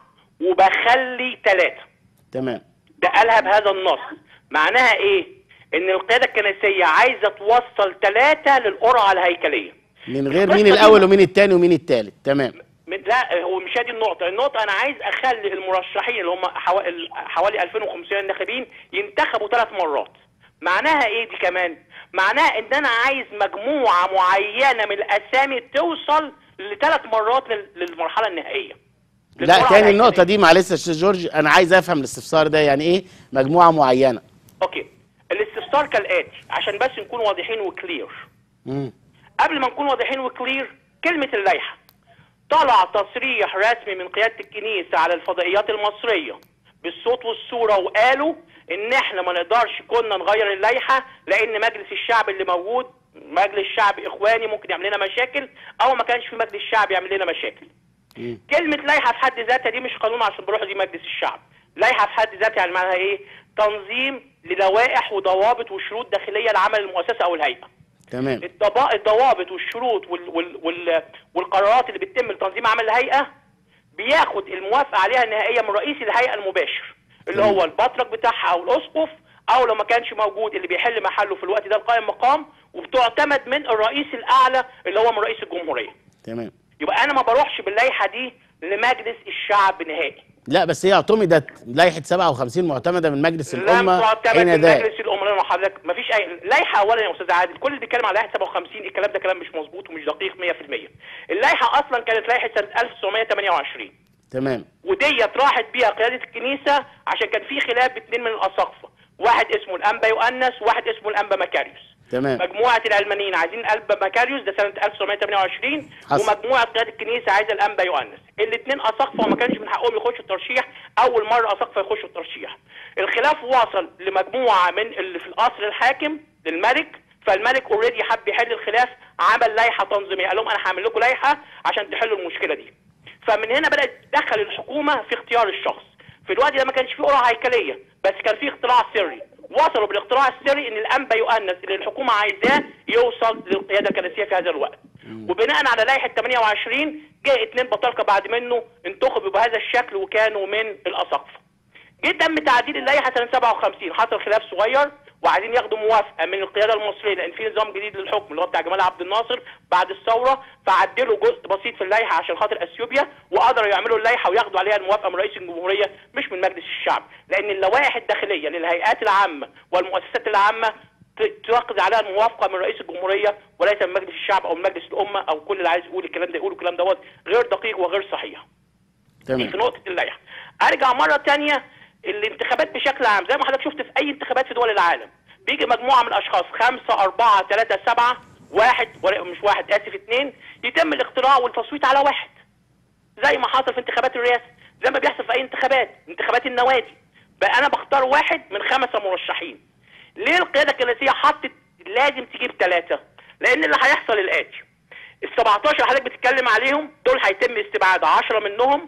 S3: وبخلي ثلاثه
S1: تمام
S3: ده قالها بهذا النص معناها ايه ان القياده الكنسيه عايزه توصل ثلاثه للقرعه الهيكليه
S1: من غير
S3: القصة
S1: مين
S3: دي
S1: الاول ومين التاني ومين التالت تمام
S3: من لا هو مش هذه النقطة، النقطة أنا عايز أخلي المرشحين اللي هم حوالي حوالي 2500 ناخبين ينتخبوا ثلاث مرات. معناها إيه دي كمان؟ معناها إن أنا عايز مجموعة معينة من الأسامي توصل لثلاث مرات لل- للمرحلة النهائية.
S1: لا
S3: للقرعة
S1: تاني
S3: الهيكلية.
S1: النقطة دي معلش يا استاذ جورج انا عايز افهم الاستفسار ده يعني ايه مجموعة معينة
S3: أوكي. الاستفسار كالآتي عشان بس نكون واضحين وكلير.
S1: مم.
S3: قبل ما نكون واضحين وكلير كلمة اللائحة طلع تصريح رسمي من قيادة الكنيسة على الفضائيات المصرية بالصوت والصورة وقالوا ان احنا ما نقدرش كنا نغير اللائحة لان مجلس الشعب اللي موجود مجلس شعب اخواني ممكن يعمل لنا مشاكل او ما كانش في مجلس شعب يعمل لنا مشاكل
S1: مم.
S3: كلمة لائحة في حد ذاتها دي مش قانون عشان بروح دي مجلس الشعب لائحة في حد ذاتها يعني معناها ايه تنظيم للوائح وضوابط وشروط داخلية لعمل المؤسسة او الهيئة
S1: تمام
S3: الضبا- الضوابط والشروط وال وال وال والقرارات اللي بتتم لتنظيم عمل الهيئه بياخد الموافقه عليها النهائيه من رئيس الهيئه المباشر اللي
S1: تمام.
S3: هو البطرك بتاعها او الاسقف او لو ما كانش موجود اللي بيحل محله في الوقت ده القائم مقام وبتعتمد من الرئيس الاعلى اللي هو من رئيس الجمهوريه
S1: تمام
S3: يبقى انا ما بروحش باللائحه دي لمجلس الشعب نهائي
S1: لا بس هي اعتمدت لائحة 57 معتمدة من مجلس
S3: لم
S1: الأمة
S3: تعتمد
S1: حين
S3: من
S1: ذاك
S3: مجلس الامراء حضرتك ما فيش اي لائحه اولا يا استاذ عادل كل اللي بيتكلم على لائحه 57 الكلام ده كلام مش مظبوط ومش دقيق 100% اللائحه اصلا كانت لائحه سنه 1928
S1: تمام
S3: وديت راحت بيها قياده الكنيسه عشان كان في خلاف باثنين من الاساقفه واحد اسمه الانبا يؤنس وواحد اسمه الانبا مكاريوس
S1: تمام
S3: مجموعه العلمانيين عايزين الانبا مكاريوس ده سنه 1928
S1: حصل.
S3: ومجموعه قياده الكنيسه عايزه الانبا يؤنس الاثنين اساقفه وما كانش من حقهم يخشوا الترشيح اول مره اساقفه يخشوا الترشيح الخلاف وصل لمجموعه من اللي في القصر الحاكم للملك فالملك اوريدي حب يحل الخلاف عمل لائحه تنظيميه قال لهم انا هعمل لكم لائحه عشان تحلوا المشكله دي فمن هنا بدات تدخل الحكومه في اختيار الشخص في الوقت ده ما كانش في قرعه هيكليه بس كان في اختراع سري وصلوا بالاختراع السري ان الانبا يؤنس اللي الحكومه عايزاه يوصل للقياده الكنسيه في هذا الوقت وبناء على لائحه 28 جاء اثنين بطاركه بعد منه انتخبوا بهذا الشكل وكانوا من الاساقفه جه تم تعديل اللائحه سنه 57 حصل خلاف صغير وعايزين ياخدوا موافقه من القياده المصريه لان في نظام جديد للحكم اللي هو بتاع جمال عبد الناصر بعد الثوره فعدلوا جزء بسيط في اللائحه عشان خاطر اثيوبيا وقدروا يعملوا اللائحه وياخدوا عليها الموافقه من رئيس الجمهوريه مش من مجلس الشعب لان اللوائح الداخليه للهيئات العامه والمؤسسات العامه ت- تاخذ عليها الموافقه من رئيس الجمهوريه وليس من مجلس الشعب او من مجلس الامه او كل اللي عايز يقول الكلام ده يقول الكلام دوت غير دقيق وغير صحيح دي
S1: تمام
S3: في نقطة اللائحة. أرجع مرة تانية الانتخابات بشكل عام زي ما حضرتك شفت في أي انتخابات في دول العالم بيجي مجموعة من الأشخاص خمسة أربعة ثلاثة سبعة واحد ولا مش واحد آسف اثنين يتم الاقتراع والتصويت على واحد زي ما حصل في انتخابات الرئاسة زي ما بيحصل في أي انتخابات انتخابات النوادي بقى أنا بختار واحد من خمسة مرشحين ليه القيادة الكنسية حطت لازم تجيب ثلاثة لأن اللي هيحصل الآتي ال 17 اللي حضرتك بتتكلم عليهم دول هيتم استبعاد 10 منهم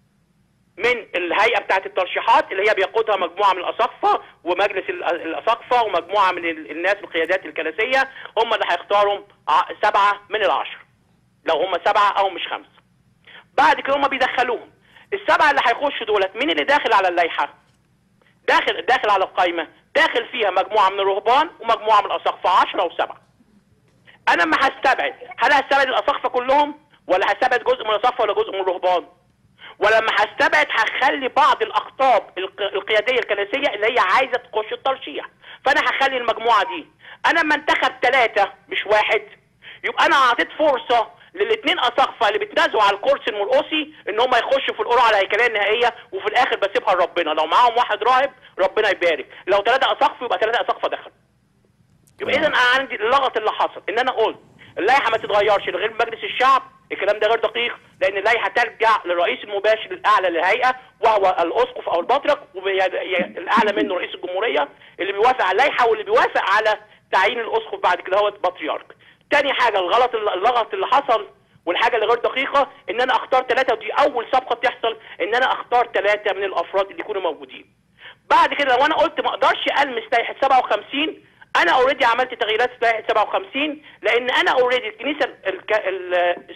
S3: من الهيئه بتاعه الترشيحات اللي هي بيقودها مجموعه من الاساقفه ومجلس ال- الاساقفه ومجموعه من ال- الناس بالقيادات الكنسيه هم اللي هيختاروا ع- سبعه من العشر لو هم سبعه او مش خمسه. بعد كده هم بيدخلوهم السبعه اللي هيخشوا دولت مين اللي داخل على اللائحه؟ داخل داخل على القائمه داخل فيها مجموعه من الرهبان ومجموعه من الاساقفه 10 وسبعه. انا ما هستبعد هل هستبعد الاساقفه كلهم ولا هستبعد جزء من الاساقفه ولا جزء من الرهبان؟ ولما هستبعد هخلي بعض الاقطاب الق- القياديه الكنسيه اللي هي عايزه تخش الترشيح فانا هخلي المجموعه دي انا لما انتخب ثلاثه مش واحد يبقى انا اعطيت فرصه للاثنين اساقفه اللي بيتنازلوا على الكرسي المرقصي ان هم يخشوا في القرعه الهيكليه النهائيه وفي الاخر بسيبها لربنا لو معاهم واحد راهب ربنا يبارك لو ثلاثه اساقفه يبقى ثلاثه اساقفه دخلوا يبقى اذا انا عندي اللغط اللي حصل ان انا قلت اللائحه ما تتغيرش لغير مجلس الشعب الكلام ده غير دقيق لان اللائحه ترجع للرئيس المباشر الاعلى للهيئه وهو الاسقف او البطرك والاعلى منه رئيس الجمهوريه اللي بيوافق على اللائحه واللي بيوافق على تعيين الاسقف بعد كده هو بطريرك. تاني حاجه الغلط اللغط اللي حصل والحاجه اللي غير دقيقه ان انا اختار ثلاثه ودي اول سابقه تحصل ان انا اختار ثلاثه من الافراد اللي يكونوا موجودين. بعد كده لو انا قلت ما اقدرش المس لائحه 57 انا اوريدي عملت تغييرات في لائحه 57 لان انا اوريدي الكنيسه ال ال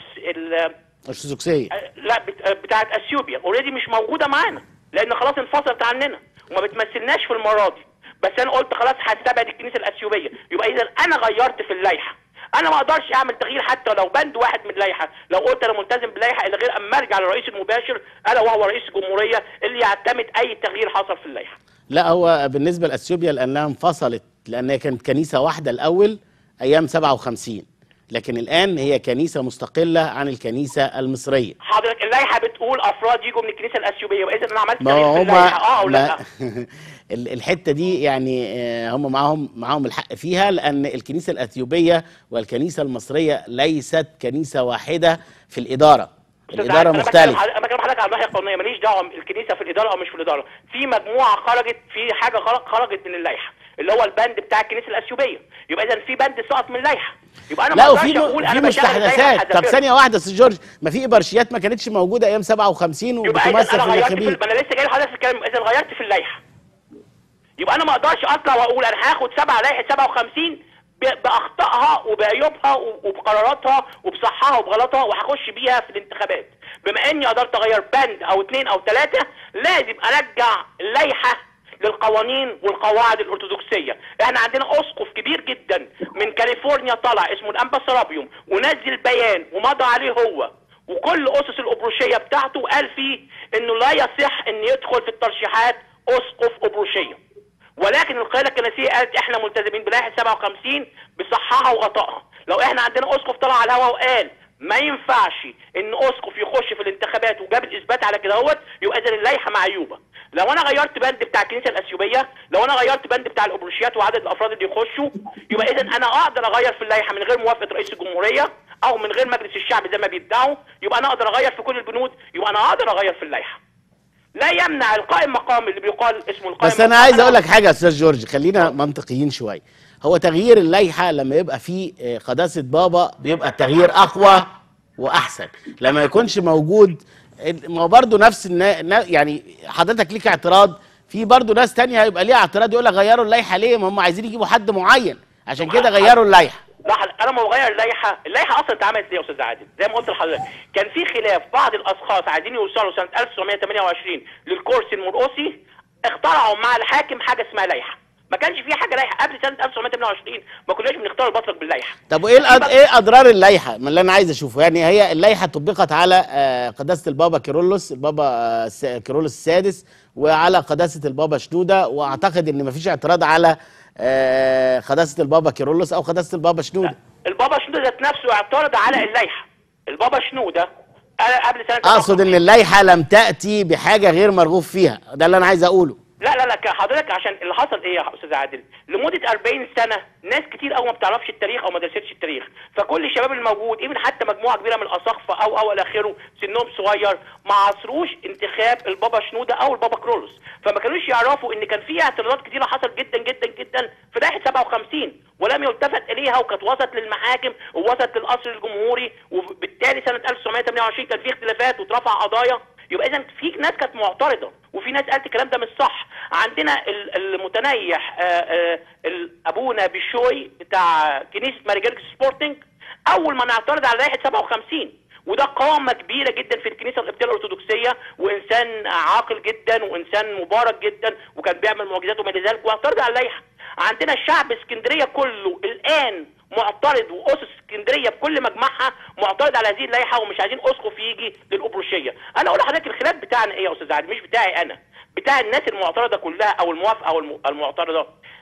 S3: ال
S1: الارثوذكسيه
S3: لا بت- بتاعت اثيوبيا اوريدي مش موجوده معانا لان خلاص انفصلت عننا وما بتمثلناش في المره دي بس انا قلت خلاص هستبعد الكنيسه الاثيوبيه يبقى اذا انا غيرت في اللائحه انا ما اقدرش اعمل تغيير حتى لو بند واحد من اللائحه لو قلت انا ملتزم باللائحه الا غير اما ارجع للرئيس المباشر الا وهو رئيس الجمهوريه اللي يعتمد اي تغيير حصل في اللائحه
S1: لا هو بالنسبه لاثيوبيا لانها انفصلت لان هي كانت كنيسه واحده الاول ايام 57 لكن الان هي كنيسه مستقله عن الكنيسه المصريه
S3: حضرتك اللائحه بتقول افراد يجوا من الكنيسه الاثيوبيه يبقى اذا انا عملت
S1: ما
S3: تغيير في
S1: هم
S3: اللائحه اه او لا
S1: ما ال- الحته دي يعني آه، هم معاهم معاهم الحق فيها لان الكنيسه الاثيوبيه والكنيسه المصريه ليست كنيسه واحده في الاداره
S3: أستاذ
S1: الاداره
S3: عادل، أنا بتكلم
S1: مختلفه
S3: حضرتك- انا بكلم حضرتك على الناحيه القانونيه ماليش دعوه الكنيسه في الاداره او مش في الاداره في مجموعه خرجت في حاجه خرج- خرجت من اللائحه اللي هو البند بتاع الكنيسه الاثيوبيه يبقى اذا في بند سقط من اللائحه يبقى انا ما
S1: لا
S3: اقدرش
S1: وفي
S3: اقول
S1: م- في
S3: انا بشغل اللائحة
S1: مستحدثات طب
S3: حذافيرها.
S1: ثانيه واحده يا استاذ جورج ما في ابرشيات ما كانتش موجوده ايام 57
S3: يبقى اذا
S1: وبتمثل
S3: انا
S1: في
S3: غيرت في
S1: الناخبين
S3: ما انا لسه جاي لحضرتك في الكلام اذا غيرت في اللائحه يبقى انا ما اقدرش اطلع واقول انا هاخد سبعه لائحه 57 ب- باخطائها وبعيوبها و- وبقراراتها وبصحها وبغلطها وهخش بيها في الانتخابات بما اني قدرت اغير بند او اثنين او ثلاثه لازم ارجع اللائحه للقوانين والقواعد الارثوذكسيه احنا عندنا اسقف كبير جدا من كاليفورنيا طلع اسمه الانبا سرابيوم ونزل بيان ومضى عليه هو وكل اسس الابروشيه بتاعته قال فيه انه لا يصح ان يدخل في الترشيحات اسقف ابروشيه ولكن القياده الكنسيه قالت احنا ملتزمين بلائحه 57 بصحها وغطائها لو احنا عندنا اسقف طلع على الهواء وقال ما ينفعش ان اسقف يخش في الانتخابات وجاب الاثبات على كده اهوت يبقى اذا اللائحه معيوبه لو انا غيرت بند بتاع الكنيسه الاثيوبيه لو انا غيرت بند بتاع الابروشيات وعدد الافراد اللي يخشوا يبقى اذا انا اقدر اغير في اللائحه من غير موافقه رئيس الجمهوريه او من غير مجلس الشعب زي ما بيدعوا يبقى انا اقدر اغير في كل البنود يبقى انا اقدر اغير في اللائحه لا يمنع القائم مقام اللي بيقال اسمه القائم
S1: بس انا
S3: مقام.
S1: عايز اقول لك حاجه يا استاذ جورج خلينا منطقيين شويه هو تغيير اللائحه لما يبقى فيه آه، قداسه بابا بيبقى التغيير اقوى واحسن لما يكونش موجود ما هو برضه نفس النا... نا- يعني حضرتك ليك اعتراض في برضه ناس تانية هيبقى ليها اعتراض يقول لك غيروا اللائحه ليه ما هم عايزين يجيبوا حد معين عشان كده غيروا اللائحه
S3: لا انا ما بغير اللائحه اللائحه اصلا اتعملت ليه يا استاذ عادل زي ما قلت لحضرتك كان في خلاف بعض الاشخاص عايزين يوصلوا سنه 1928 للكرسي المرقصي اخترعوا مع الحاكم حاجه اسمها لائحه ما كانش في حاجه لائحه قبل سنه 1928 ما كناش بنختار البطرك باللائحه
S1: طب وايه الأد... ايه اضرار اللائحه من اللي انا عايز اشوفه يعني هي اللائحه طبقت على آه، قداسه البابا كيرلس البابا آه، الس- كيرلس السادس وعلى قداسه البابا شنوده واعتقد ان مفيش اعتراض على آه، قداسه البابا كيرلس او قداسه البابا شنوده
S3: البابا شنوده ذات نفسه اعترض على اللائحه البابا شنوده قال قبل سنه
S1: اقصد ان اللائحه لم تاتي بحاجه غير مرغوب فيها ده اللي انا عايز اقوله
S3: لا لا لا حضرتك عشان اللي حصل ايه يا استاذ عادل لمده 40 سنه ناس كتير قوي ما بتعرفش التاريخ او ما درستش التاريخ فكل الشباب الموجود ايفن حتى مجموعه كبيره من الاساقفه او او الى اخره سنهم صغير ما عصروش انتخاب البابا شنوده او البابا كرولوس فما كانوش يعرفوا ان كان في اعتراضات كتيره حصل جدا جدا جدا في لائحه 57 ولم يلتفت اليها وكانت وصلت للمحاكم ووصلت للقصر الجمهوري وبالتالي سنه 1928 كان في اختلافات واترفع قضايا يبقى اذا في ناس كانت معترضه وفي ناس قالت الكلام ده مش صح عندنا ال- المتنيح آه، آه، ال- ابونا بشوي بتاع كنيسه ماريجرجس سبورتنج اول ما نعترض على لائحه 57 وده قامه كبيره جدا في الكنيسه القبطيه الارثوذكسيه وانسان عاقل جدا وانسان مبارك جدا وكان بيعمل معجزات وما الى ذلك واعترض على اللائحه عندنا الشعب اسكندريه كله الان معترض واسس اسكندريه بكل مجمعها معترض على هذه اللائحه ومش عايزين اسقف يجي للابروشيه انا اقول لحضرتك الخلاف بتاعنا ايه يا استاذ علي مش بتاعي انا بتاع الناس المعترضه كلها او الموافقه او الم- المعترضه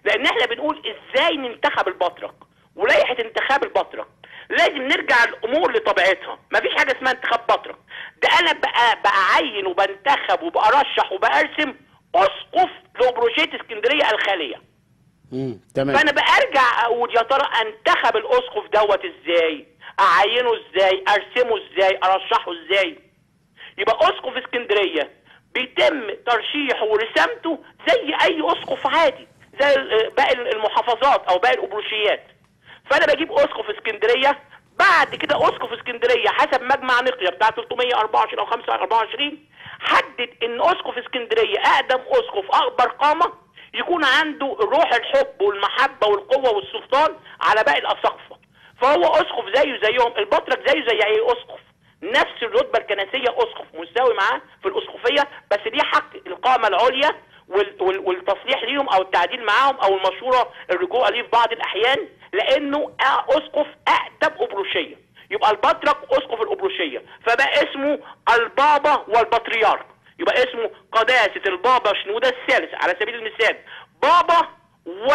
S3: لان احنا بنقول ازاي ننتخب البطرك ولائحه انتخاب البطرك لازم نرجع الامور لطبيعتها مفيش حاجه اسمها انتخاب بطرك ده انا بقى بعين وبنتخب وبرشح وبرسم اسقف لابروشيه اسكندريه الخاليه
S1: مم. تمام
S3: فانا برجع اقول يا ترى انتخب الاسقف دوت ازاي اعينه ازاي ارسمه ازاي ارشحه ازاي يبقى اسقف اسكندريه بيتم ترشيحه ورسامته زي اي اسقف عادي زي ال- باقي المحافظات او باقي الابروشيات فانا بجيب اسقف اسكندريه بعد كده اسقف اسكندريه حسب مجمع نقيه بتاع 324 او 524 حدد ان اسقف اسكندريه اقدم اسقف اكبر قامه يكون عنده روح الحب والمحبه والقوه والسلطان على باقي الاساقفه فهو اسقف زيه زيهم البطرك زيه زي اي اسقف نفس الرتبه الكنسيه اسقف مساوي معاه في الاسقفيه بس ليه حق القامه العليا وال- وال- والتصليح ليهم او التعديل معاهم او المشوره الرجوع ليه في بعض الاحيان لانه أ- اسقف اقدم ابروشيه يبقى البطرك اسقف الابروشيه فبقى اسمه البابا والبطريرك يبقى اسمه قداسه البابا شنوده الثالث على سبيل المثال بابا و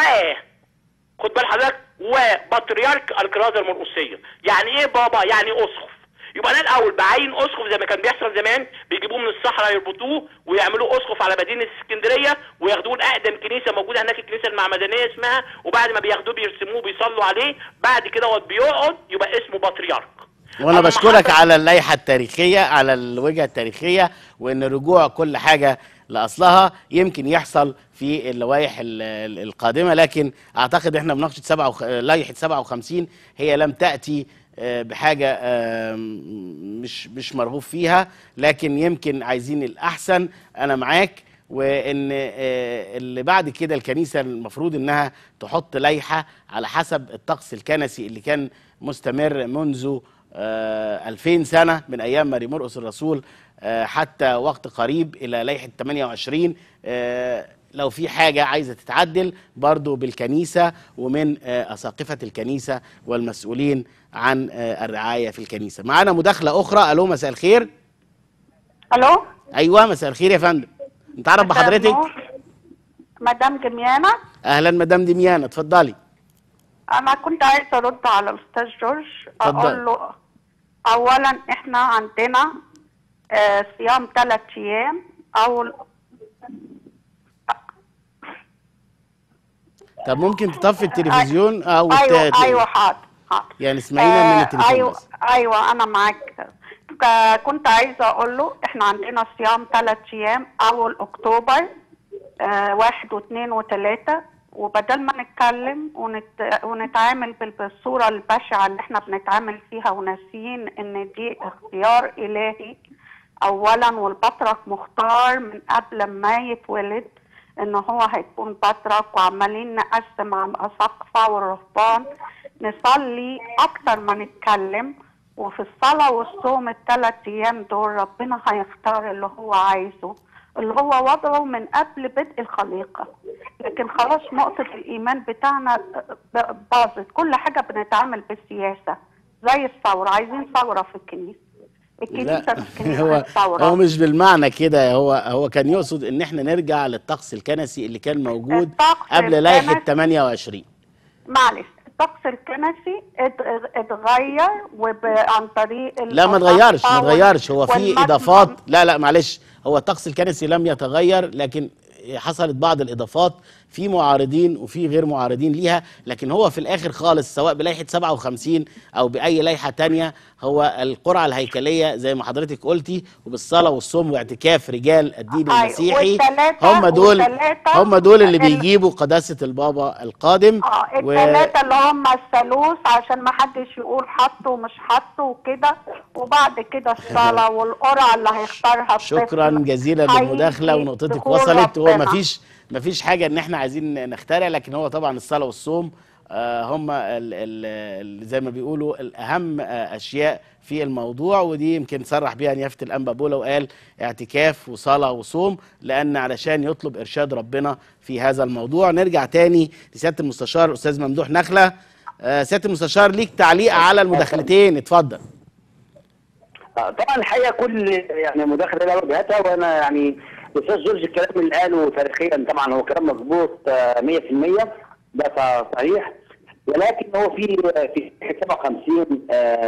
S3: خد بال حضرتك وبطريرك الكرازه المرقسيه يعني ايه بابا يعني اسقف يبقى انا الاول بعين اسقف زي ما كان بيحصل زمان بيجيبوه من الصحراء يربطوه ويعملوه اسقف على مدينه اسكندريه وياخدوه لاقدم كنيسه موجوده هناك الكنيسه المعمدانيه اسمها وبعد ما بياخدوه بيرسموه بيصلوا عليه بعد كده هو بيقعد يبقى اسمه بطريرك
S1: وانا
S3: أما
S1: بشكرك
S3: حضرتك-
S1: على اللائحه التاريخيه على الوجهه التاريخيه وان رجوع كل حاجه لاصلها يمكن يحصل في اللوائح ال- ال- القادمه لكن اعتقد احنا مناقشه سبعة وخ... لائحه 57 هي لم تاتي آه، بحاجه آه، مش مش مرغوب فيها لكن يمكن عايزين الاحسن انا معاك وان آه، اللي بعد كده الكنيسه المفروض انها تحط لائحه على حسب الطقس الكنسي اللي كان مستمر منذ آه، 2000 سنه من ايام ماري مرقس الرسول آه، حتى وقت قريب الى لائحه 28 آه، لو في حاجه عايزه تتعدل برضو بالكنيسه ومن آه، اساقفه الكنيسه والمسؤولين عن آه، الرعايه في الكنيسه. معانا مداخله اخرى الو مساء الخير.
S4: الو
S1: ايوه مساء الخير يا فندم. نتعرف بحضرتك؟
S4: نور. مدام جميانة
S1: اهلا مدام دميانه اتفضلي.
S4: انا كنت عايزه ارد على الاستاذ جورج
S1: اتفضل.
S4: اقول له اولا احنا عندنا آه، صيام ثلاث ايام او
S1: طب ممكن تطفي التلفزيون او
S4: ايوه
S1: ت-
S4: ايوه حاضر حاضر
S1: يعني اسمعينا من
S4: آه،
S1: التليفون
S4: ايوه
S1: بس.
S4: ايوه انا معاك ك- كنت عايزه اقول له احنا عندنا صيام ثلاث ايام اول اكتوبر آه واحد واثنين وثلاثه وبدل ما نتكلم ونت... ونتعامل بال- بالصوره البشعه اللي احنا بنتعامل فيها وناسيين ان دي اختيار الهي اولا والبطرك مختار من قبل ما يتولد ان هو هيكون بطرك وعمالين نقسم على الاساقفه والرهبان نصلي اكتر ما نتكلم وفي الصلاه والصوم الثلاث ايام دول ربنا هيختار اللي هو عايزه اللي هو وضعه من قبل بدء الخليقه لكن خلاص نقطه الايمان بتاعنا ب- باظت كل حاجه بنتعامل بالسياسه زي الثوره عايزين ثوره في الكنيسه الكنيسه
S1: لا
S4: الكنيسه
S1: هو
S4: ثوره
S1: هو مش بالمعنى كده هو هو كان يقصد ان احنا نرجع للطقس الكنسي اللي كان موجود
S4: الطقس
S1: قبل لائحه
S4: الكنسي.
S1: 28
S4: معلش الطقس الكنسي ات- اتغير وب... عن طريق
S1: لا ما اتغيرش ما اتغيرش هو في
S4: والمجمع-
S1: اضافات لا لا معلش هو الطقس الكنسي لم يتغير لكن حصلت بعض الاضافات في معارضين وفي غير معارضين ليها لكن هو في الاخر خالص سواء بلائحه 57 او باي لائحه تانية هو القرعه الهيكليه زي ما حضرتك قلتي وبالصلاه والصوم واعتكاف رجال الدين
S4: أيوة،
S1: المسيحي
S4: والتلاتة-
S1: هم دول
S4: والتلاتة
S1: هم دول اللي
S4: ال-
S1: بيجيبوا قداسه البابا القادم
S4: اه
S1: و-
S4: الثلاثة اللي هم الثالوث عشان ما حدش يقول حطه ومش حطه وكده وبعد كده الصلاة والقرعة اللي هيختارها الطفل
S1: شكرا جزيلا
S4: هيجي
S1: للمداخله ونقطتك
S4: دخول
S1: وصلت هو
S4: ربنا.
S1: مفيش مفيش حاجه ان احنا عايزين نخترع لكن هو طبعا الصلاه والصوم آه، هم ال- ال- ال- زي ما بيقولوا الاهم آه، اشياء في الموضوع ودي يمكن صرح بيها نيافه الانبا بولا وقال اعتكاف وصلاه وصوم لان علشان يطلب ارشاد ربنا في هذا الموضوع نرجع تاني لسياده المستشار استاذ ممدوح نخله آه، سياده المستشار ليك تعليق على المداخلتين اتفضل
S2: آه، طبعا الحقيقه كل يعني مداخله لها وجهتها وانا يعني الاستاذ جورج الكلام اللي قاله تاريخيا طبعا هو كلام مظبوط آه، 100% ده ف- صحيح ولكن هو في في 57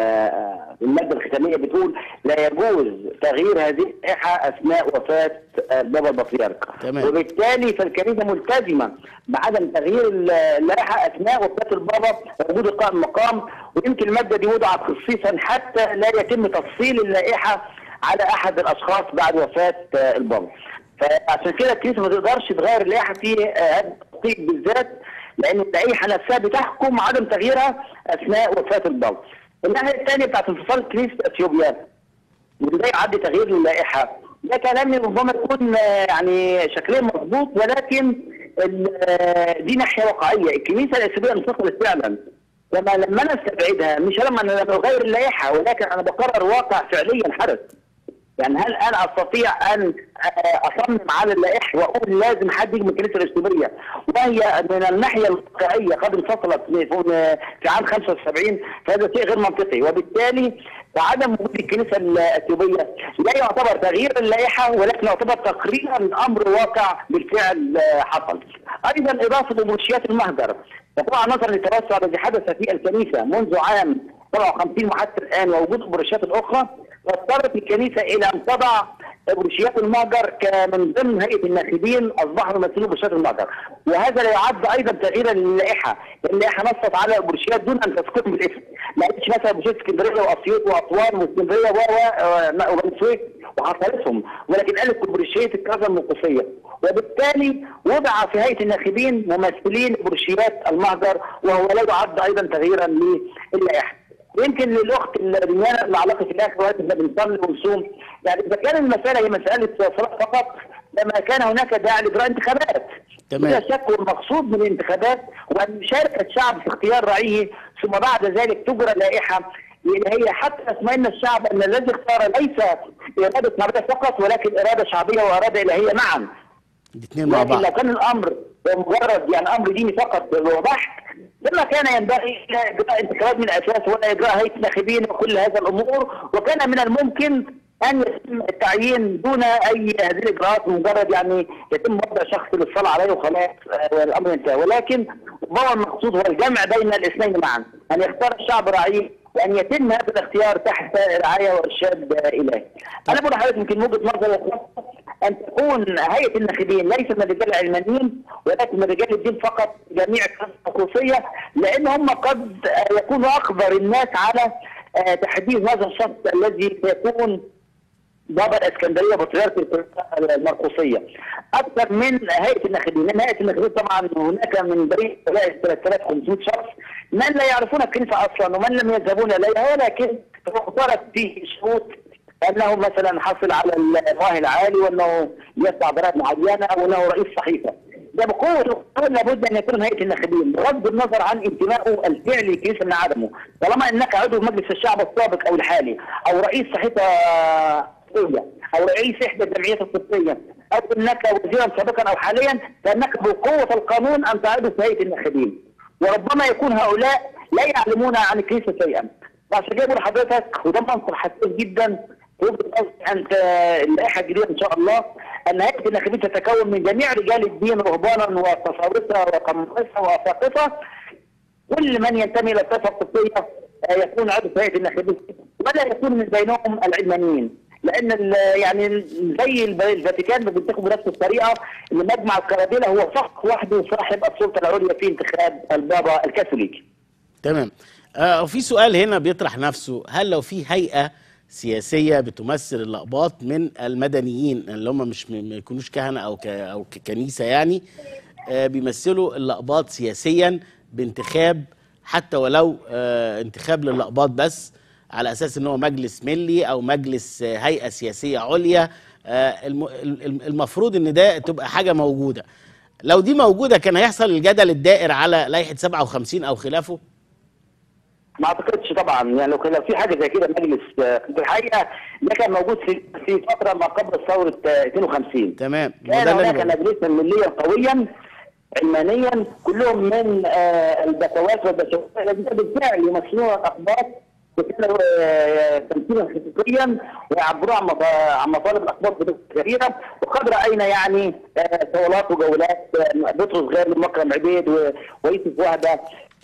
S2: آه، الماده الختاميه بتقول لا يجوز تغيير هذه اللائحه اثناء وفاه آه، بابا البطريرك
S1: تمام.
S2: وبالتالي فالكنيسه ملتزمه بعدم تغيير اللائحه اثناء وفاه البابا وجود قائم مقام ويمكن الماده دي وضعت خصيصا حتى لا يتم تفصيل اللائحه على احد الاشخاص بعد وفاه آه، البابا فعشان كده الكنيسه ما تقدرش تغير اللائحه في آه، هذا التحقيق بالذات لان اللائحه نفسها بتحكم عدم تغييرها اثناء وفاه البابا. الناحيه الثانيه بتاعت انفصال كنيسه اثيوبيا وده يعد تغيير للائحه ده كلام ربما يكون آه، يعني شكليا مظبوط ولكن ال- آه، دي ناحيه واقعيه الكنيسه الاثيوبيه انفصلت فعلا لما لما انا استبعدها مش لما انا لما اغير اللائحه ولكن انا بقرر واقع فعليا حدث يعني هل انا استطيع ان آه، اصمم على اللائحه واقول لازم حد يجي من الكنيسه الاسلاميه وهي من الناحيه الواقعيه قد انفصلت في في عام 75 فهذا شيء غير منطقي وبالتالي وعدم وجود الكنيسه الاثيوبيه لا يعتبر تغيير اللائحه ولكن يعتبر تقريرا لامر واقع بالفعل آه، حصل. ايضا اضافه مبرشيات المهجر وطبعا نظرا للتوسع الذي حدث في الكنيسه منذ عام 57 وحتى الان ووجود البروشيات الاخرى فاضطرت الكنيسه الى ان تضع بروشيات المهجر كمن ضمن هيئه الناخبين اصبحوا يمثلوا بروشيات المهجر وهذا لا يعد ايضا تغييرا للائحه لان اللائحه نصت على البروشيات دون ان تذكرهم بالاسم ما قالتش مثلا بروشيات اسكندريه واسيوط واسوان واسكندريه و و وبني سويف وحصلتهم ولكن قالت بروشيات الكرازه الموقوفيه وبالتالي وضع في هيئه الناخبين ممثلين بروشيات المهجر وهو لا يعد ايضا تغييرا للائحه يمكن للاخت الريانه اللي علقت في الاخر وقت احنا بنصلي ونصوم يعني اذا كان المساله هي مساله صلاه فقط لما كان هناك داعي لاجراء انتخابات
S1: تمام.
S2: لا شك والمقصود من الانتخابات وان يشارك الشعب في اختيار راعيه ثم بعد ذلك تجرى لائحه اللي هي حتى يطمئن الشعب ان الذي اختار ليس اراده شعبيه فقط ولكن اراده شعبيه واراده الهيه معا
S1: الاثنين مع
S2: لكن
S1: بعض
S2: لو كان الامر مجرد يعني امر ديني فقط وبحت لما كان ينبغي لا اجراء انتخابات من الاساس ولا اجراء هيئه ناخبين وكل هذا الامور وكان من الممكن ان يتم التعيين دون اي هذه الاجراءات مجرد يعني يتم وضع شخص للصلاه عليه وخلاص آه، والامر انتهى ولكن هو المقصود هو الجمع بين الاثنين معا ان يختار الشعب راعيه وان يتم هذا الاختيار تحت رعايه وارشاد آه، الهي. انا بقول لحضرتك يمكن وجهه نظري الخاصة ان تكون هيئه الناخبين ليس من الرجال العلمانيين ولكن من رجال الدين فقط جميع الخصوصيه لان هم قد آه، يكونوا اخبر الناس على آه، تحديد هذا الشخص الذي سيكون بابا الاسكندريه بطريرك المرقصيه اكثر من هيئه الناخبين لان هيئه الناخبين طبعا هناك من بين 3500 شخص من لا يعرفون الكنيسه اصلا ومن لم يذهبون اليها ولكن اختارت فيه شروط انه مثلا حصل على المؤهل العالي وانه يدفع ضرائب معينه وانه رئيس صحيفه ده بقوه القانون لابد ان يكون هيئه الناخبين بغض النظر عن انتمائه الفعلي للكنيسه من عدمه طالما انك عضو مجلس الشعب السابق او الحالي او رئيس صحيفه طبيه او رئيس احدى الجمعيات الطبيه او انك وزيرا سابقا او حاليا فانك بقوه القانون ان تعضو في هيئه الناخبين وربما يكون هؤلاء لا يعلمون عن الكنيسه شيئا فعشان كده بقول لحضرتك وده منصب حساس جدا وجهه نظري انت اللائحه الجديده ان شاء الله ان هيئه الناخبين تتكون من جميع رجال الدين رهبانا وتصاوسه وقمصه واساقفه كل من ينتمي الى الطائفه القبطيه آه، يكون عضو في هيئه الناخبين ولا يكون من بينهم العلمانيين لان ال- يعني ال- زي الب- الفاتيكان بينتخبوا بنفس الطريقه ان مجمع القرابيله هو فقط وحده صاحب السلطه العليا في انتخاب البابا الكاثوليكي.
S1: تمام آه وفي سؤال هنا بيطرح نفسه هل لو في هيئة سياسية بتمثل الأقباط من المدنيين اللي هم مش م- ما يكونوش كهنة أو ك أو ككنيسة يعني آه بيمثلوا الأقباط سياسيا بانتخاب حتى ولو آه انتخاب للأقباط بس على أساس إن هو مجلس ملي أو مجلس آه هيئة سياسية عليا آه الم- الم- المفروض إن ده تبقى حاجة موجودة لو دي موجودة كان هيحصل الجدل الدائر على لائحة 57 أو خلافه
S2: ما اعتقدش طبعا يعني لو كان لو في حاجه زي كده مجلس آه، في الحقيقه ده كان موجود في في فتره ما قبل ثوره آه، 52
S1: تمام ما
S2: كان
S1: ده اللي أنا
S2: هناك
S1: بقوله.
S2: مجلسا مليا قويا علمانيا كلهم من آه، البكوات والبشوات الذين بالفعل يمثلون الاخبار وكانوا آه، تمثيلا حقيقيا ويعبروا عن مط- عن مطالب الاخبار بدقه كبيره وقد راينا يعني آه، صولات وجولات آه، بطرس غالي ومكرم عبيد و- ويوسف وهبه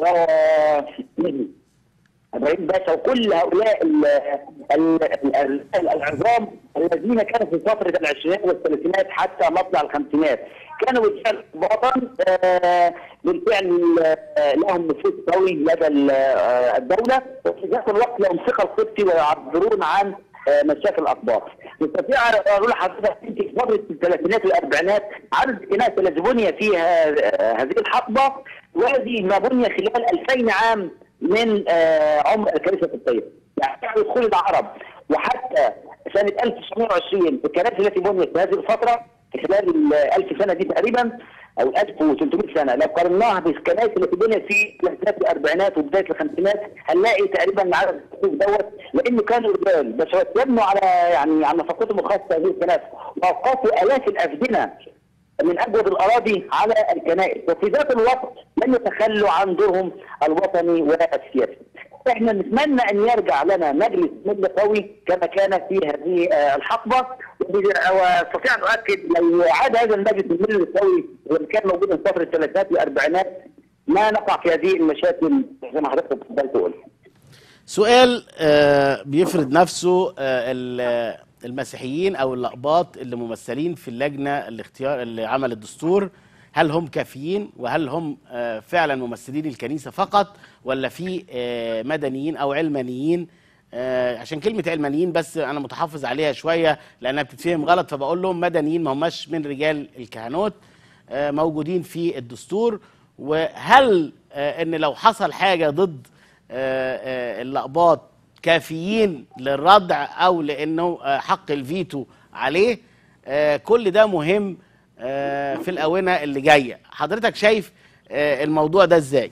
S2: و- ابراهيم باشا وكل هؤلاء ال- ال- ال- ال- العظام الذين كانوا في فتره العشرينات والثلاثينات حتى مطلع الخمسينات كانوا بالفعل وطن آه، بالفعل آه، لهم نفوذ قوي لدى ال- آه، الدوله وفي ذات الوقت لهم ثقه القبطي ويعبرون عن آه، مشاكل الاطباق. نستطيع اقول لحضرتك انت في فتره الثلاثينات والاربعينات عدد الكنائس التي بني فيها آه، هذه الحقبه يوازي ما بني خلال 2000 عام من آه، عمر الكنيسه القبطيه. يعني بعد دخول العرب وحتى سنه 1920 الكنائس التي بنيت في هذه الفتره في خلال ال 1000 سنه دي تقريبا او 1300 سنه لو قارناها بالكنائس التي بنيت في الثلاثينات والاربعينات وبدايه الخمسينات هنلاقي تقريبا عدد الصفوف دوت لان كانوا رجال بس يبنوا على يعني على نفقتهم الخاصه هذه الكنائس واوقفوا الاف الافدنه من اجود الاراضي على الكنائس وفي ذات الوقت لم يتخلوا عن دورهم الوطني والسياسي. احنا نتمنى ان يرجع لنا مجلس مجلس قوي كما كان في هذه آه، الحقبه وبد- واستطيع ان اؤكد لو عاد هذا المجلس المجلس القوي واللي كان موجود في فتره الثلاثينات والاربعينات ما نقع في هذه المشاكل زي ما حضرتك اتفضلت قلت.
S1: سؤال آه، بيفرض نفسه آه، ال- المسيحيين او الاقباط اللي ممثلين في اللجنه الاختيار اللي عمل الدستور هل هم كافيين وهل هم آه، فعلا ممثلين الكنيسه فقط ولا في آه، مدنيين او علمانيين آه، عشان كلمه علمانيين بس انا متحفظ عليها شويه لانها بتتفهم غلط فبقول لهم مدنيين ما هماش من رجال الكهنوت آه، موجودين في الدستور وهل آه، ان لو حصل حاجه ضد آه، آه، الاقباط كافيين للردع او لانه آه، حق الفيتو عليه آه، كل ده مهم آه، في الاونه اللي جايه حضرتك شايف آه، الموضوع ده ازاي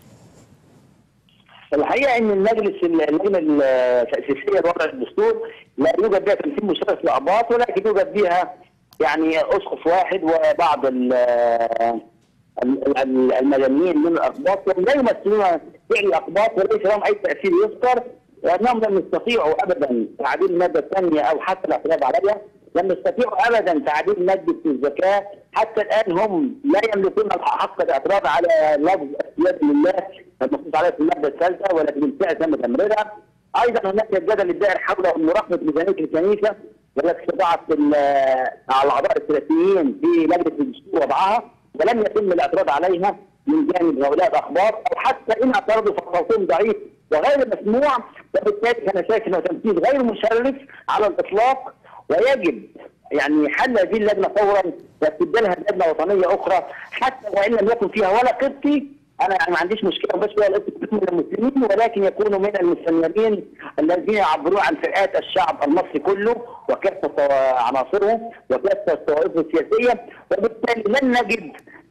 S2: الحقيقه ان المجلس اللجنه التاسيسيه لوضع الدستور لا يوجد بها تمثيل مشترك لاقباط ولكن يوجد بها يعني اسقف واحد وبعض ال- ال- ال- المدنيين من الاقباط وهم لا يمثلون فعل الاقباط وليس لهم اي تاثير يذكر وانهم لم يستطيعوا ابدا تعديل الماده الثانيه او حتى الاعتراض عليها لم يستطيعوا ابدا تعديل ماده الزكاه حتى الان هم لا يملكون حق الاعتراض على لفظ السياده لله المنصوص عليه في الماده الثالثه ولكن بالفعل تم تمريرها ايضا هناك الجدل الدائر حول مراقبه ميزانيه الكنيسه والتي استطاعت ال- على الاعضاء الثلاثيين في لجنه الدستور وضعها ولم يتم الاعتراض عليها من جانب هؤلاء الاخبار او حتى ان اعترضوا فصوتهم ضعيف وغير مسموع وبالتالي انا شايف انه تمثيل غير مشرف على الاطلاق ويجب يعني حل هذه اللجنه فورا واستبدالها بلجنه وطنيه اخرى حتى وان لم يكن فيها ولا قبطي انا ما عنديش مشكله بس ولا قبطي من المسلمين ولكن يكونوا من المسلمين الذين يعبرون عن فئات الشعب المصري كله وكافه عناصره وكافه طوائفه السياسيه وبالتالي لن نجد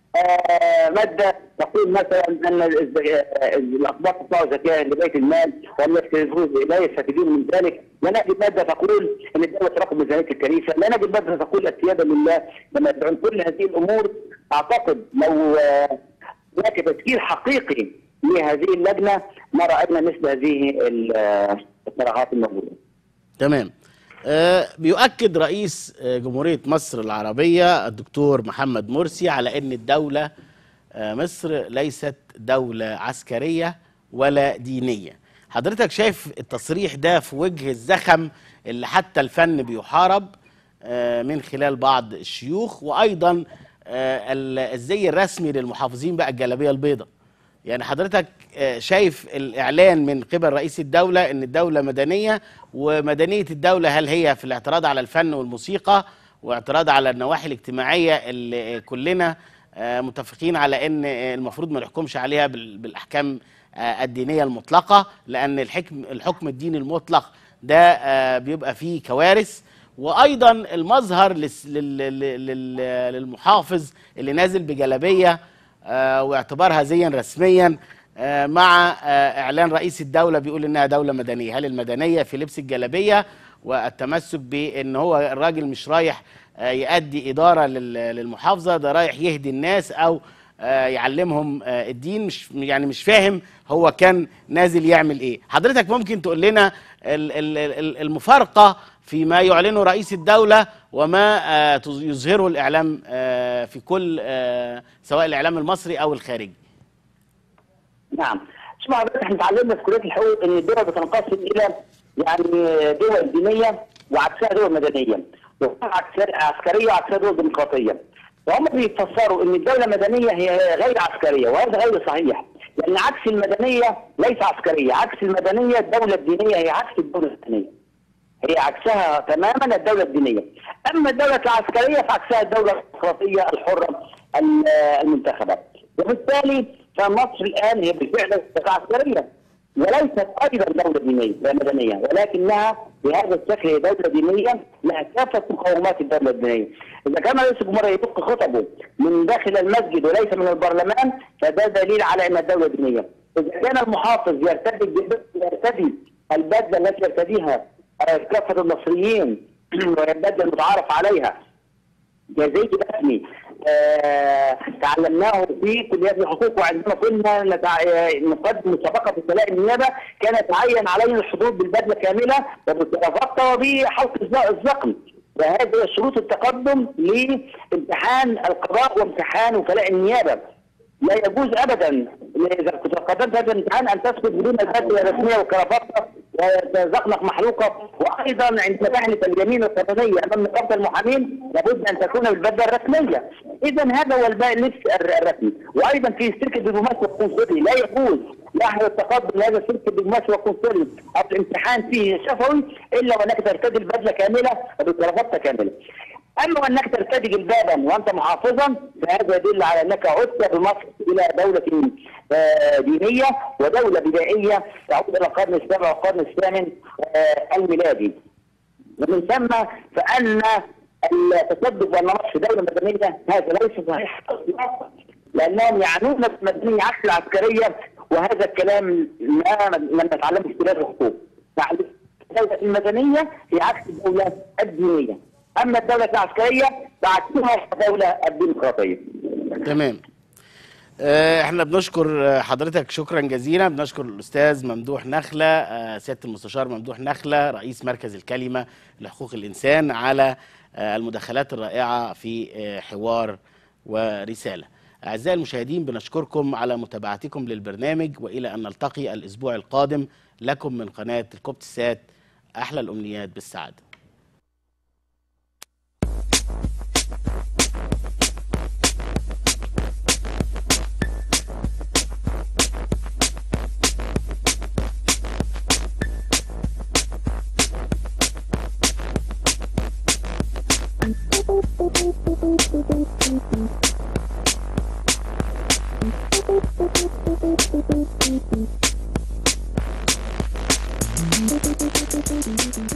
S2: آه، ماده تقول مثلا ان الز- آه، الاقباط تدفعوا زكاه لبيت المال وهم يستفيدون لا يستفيدون من ذلك، لا نجد ماده تقول ان الدوله تراقب ميزانيه الكنيسه، لا نجد ماده تقول السياده لله لما يدعون كل هذه الامور اعتقد لو آه، هناك تفكير حقيقي لهذه اللجنه ما راينا مثل هذه ال- آه، الصراعات الموجوده.
S1: تمام آه، بيؤكد رئيس آه، جمهورية مصر العربية الدكتور محمد مرسي على أن الدولة آه، مصر ليست دولة عسكرية ولا دينية حضرتك شايف التصريح ده في وجه الزخم اللي حتى الفن بيحارب آه، من خلال بعض الشيوخ وأيضا آه، ال- الزي الرسمي للمحافظين بقى الجلابية البيضاء يعني حضرتك آه، شايف الإعلان من قبل رئيس الدولة أن الدولة مدنية ومدنية الدولة هل هي في الاعتراض على الفن والموسيقى واعتراض على النواحي الاجتماعية اللي كلنا آه، متفقين على أن آه، المفروض ما نحكمش عليها بال- بالأحكام آه، الدينية المطلقة لأن الحكم الحكم الديني المطلق ده آه، بيبقى فيه كوارث وايضا المظهر لس- لل- لل- لل- للمحافظ اللي نازل بجلابيه آه، واعتبارها زيا رسميا آه، مع آه، اعلان رئيس الدوله بيقول انها دوله مدنيه هل المدنيه في لبس الجلابيه والتمسك بان هو الراجل مش رايح آه، يؤدي اداره لل- للمحافظه ده رايح يهدي الناس او آه، يعلمهم آه، الدين مش يعني مش فاهم هو كان نازل يعمل ايه حضرتك ممكن تقول لنا ال- ال- ال- المفارقه فيما يعلنه رئيس الدوله وما آه، تظ- يظهره الاعلام آه، في كل آه، سواء الاعلام المصري او الخارجي
S2: نعم اسمع حضرتك احنا اتعلمنا في كليه الحقوق ان الدول بتنقسم الى يعني دول دينيه وعكسها دول مدنيه وعكسها عسكريه وعكسها دول ديمقراطيه وهم بيفسروا ان الدوله المدنيه هي غير عسكريه وهذا غير صحيح لان عكس المدنيه ليس عسكريه عكس المدنيه الدوله الدينيه هي عكس الدوله المدنيه هي عكسها تماما الدولة الدينية أما الدولة العسكرية فعكسها الدولة الديمقراطية الحرة ال- المنتخبة وبالتالي فمصر الآن هي بالفعل دولة عسكرية وليست أيضا دولة دينية لا مدنية ولكنها بهذا الشكل هي دولة دينية لها كافة مقومات الدولة الدينية إذا كان رئيس الجمهورية يدق خطبه من داخل المسجد وليس من البرلمان فده دليل على أن الدولة دينية إذا كان المحافظ يرتدي يرتدي البدلة التي يرتديها آه، كافة المصريين والبدلة المتعارف عليها جزائي رسمي آه تعلمناه في كليات الحقوق وعندما كنا نتع... آه، نقدم مسابقه في سلاء النيابه كان يتعين علينا الحضور بالبدله كامله وبالرفقه وبحلق الز- الزقن وهذه شروط التقدم لامتحان القضاء وامتحان وكلاء النيابه لا يجوز ابدا اذا كنت قدمت هذا الامتحان ان تسقط بدون البدله الرسميه والكرافته وزقنق محلوقه وايضا عند متاحنه اليمين القانونيه امام نقابه المحامين لابد ان تكون بالبدله الرسميه اذا هذا هو الب- اللبس الر- الرسمي وايضا في سلك الدبلوماسي والقنصلي لا يجوز نحو التقدم لهذا السلك الدبلوماسي والقنصلي او الامتحان فيه شفوي الا وانك ترتدي البدله كامله وبالكرافته كامله اما انك ترتدي جلبابا وانت محافظا فهذا يدل على انك عدت بمصر الى دوله آه، دينيه ودوله بدائيه تعود الى القرن السابع والقرن الثامن آه، الميلادي ومن ثم فان التصدق بان مصر دوله مدنيه هذا ليس صحيح اطلاقا لانهم يعنون بالمدنيه عكس العسكريه وهذا الكلام ما لم نتعلمه في كليه الحقوق تعليم الدوله المدنيه هي عكس الدوله الدينيه اما الدوله العسكريه فعكسها الدوله الديمقراطيه
S1: تمام آه، احنا بنشكر آه، حضرتك شكرا جزيلا بنشكر الاستاذ ممدوح نخله آه، سياده المستشار ممدوح نخله رئيس مركز الكلمه لحقوق الانسان على آه، المداخلات الرائعه في آه، حوار ورساله اعزائي المشاهدين بنشكركم على متابعتكم للبرنامج والى ان نلتقي الاسبوع القادم لكم من قناه الكوبتسات احلى الامنيات بالسعاده
S5: Thank you.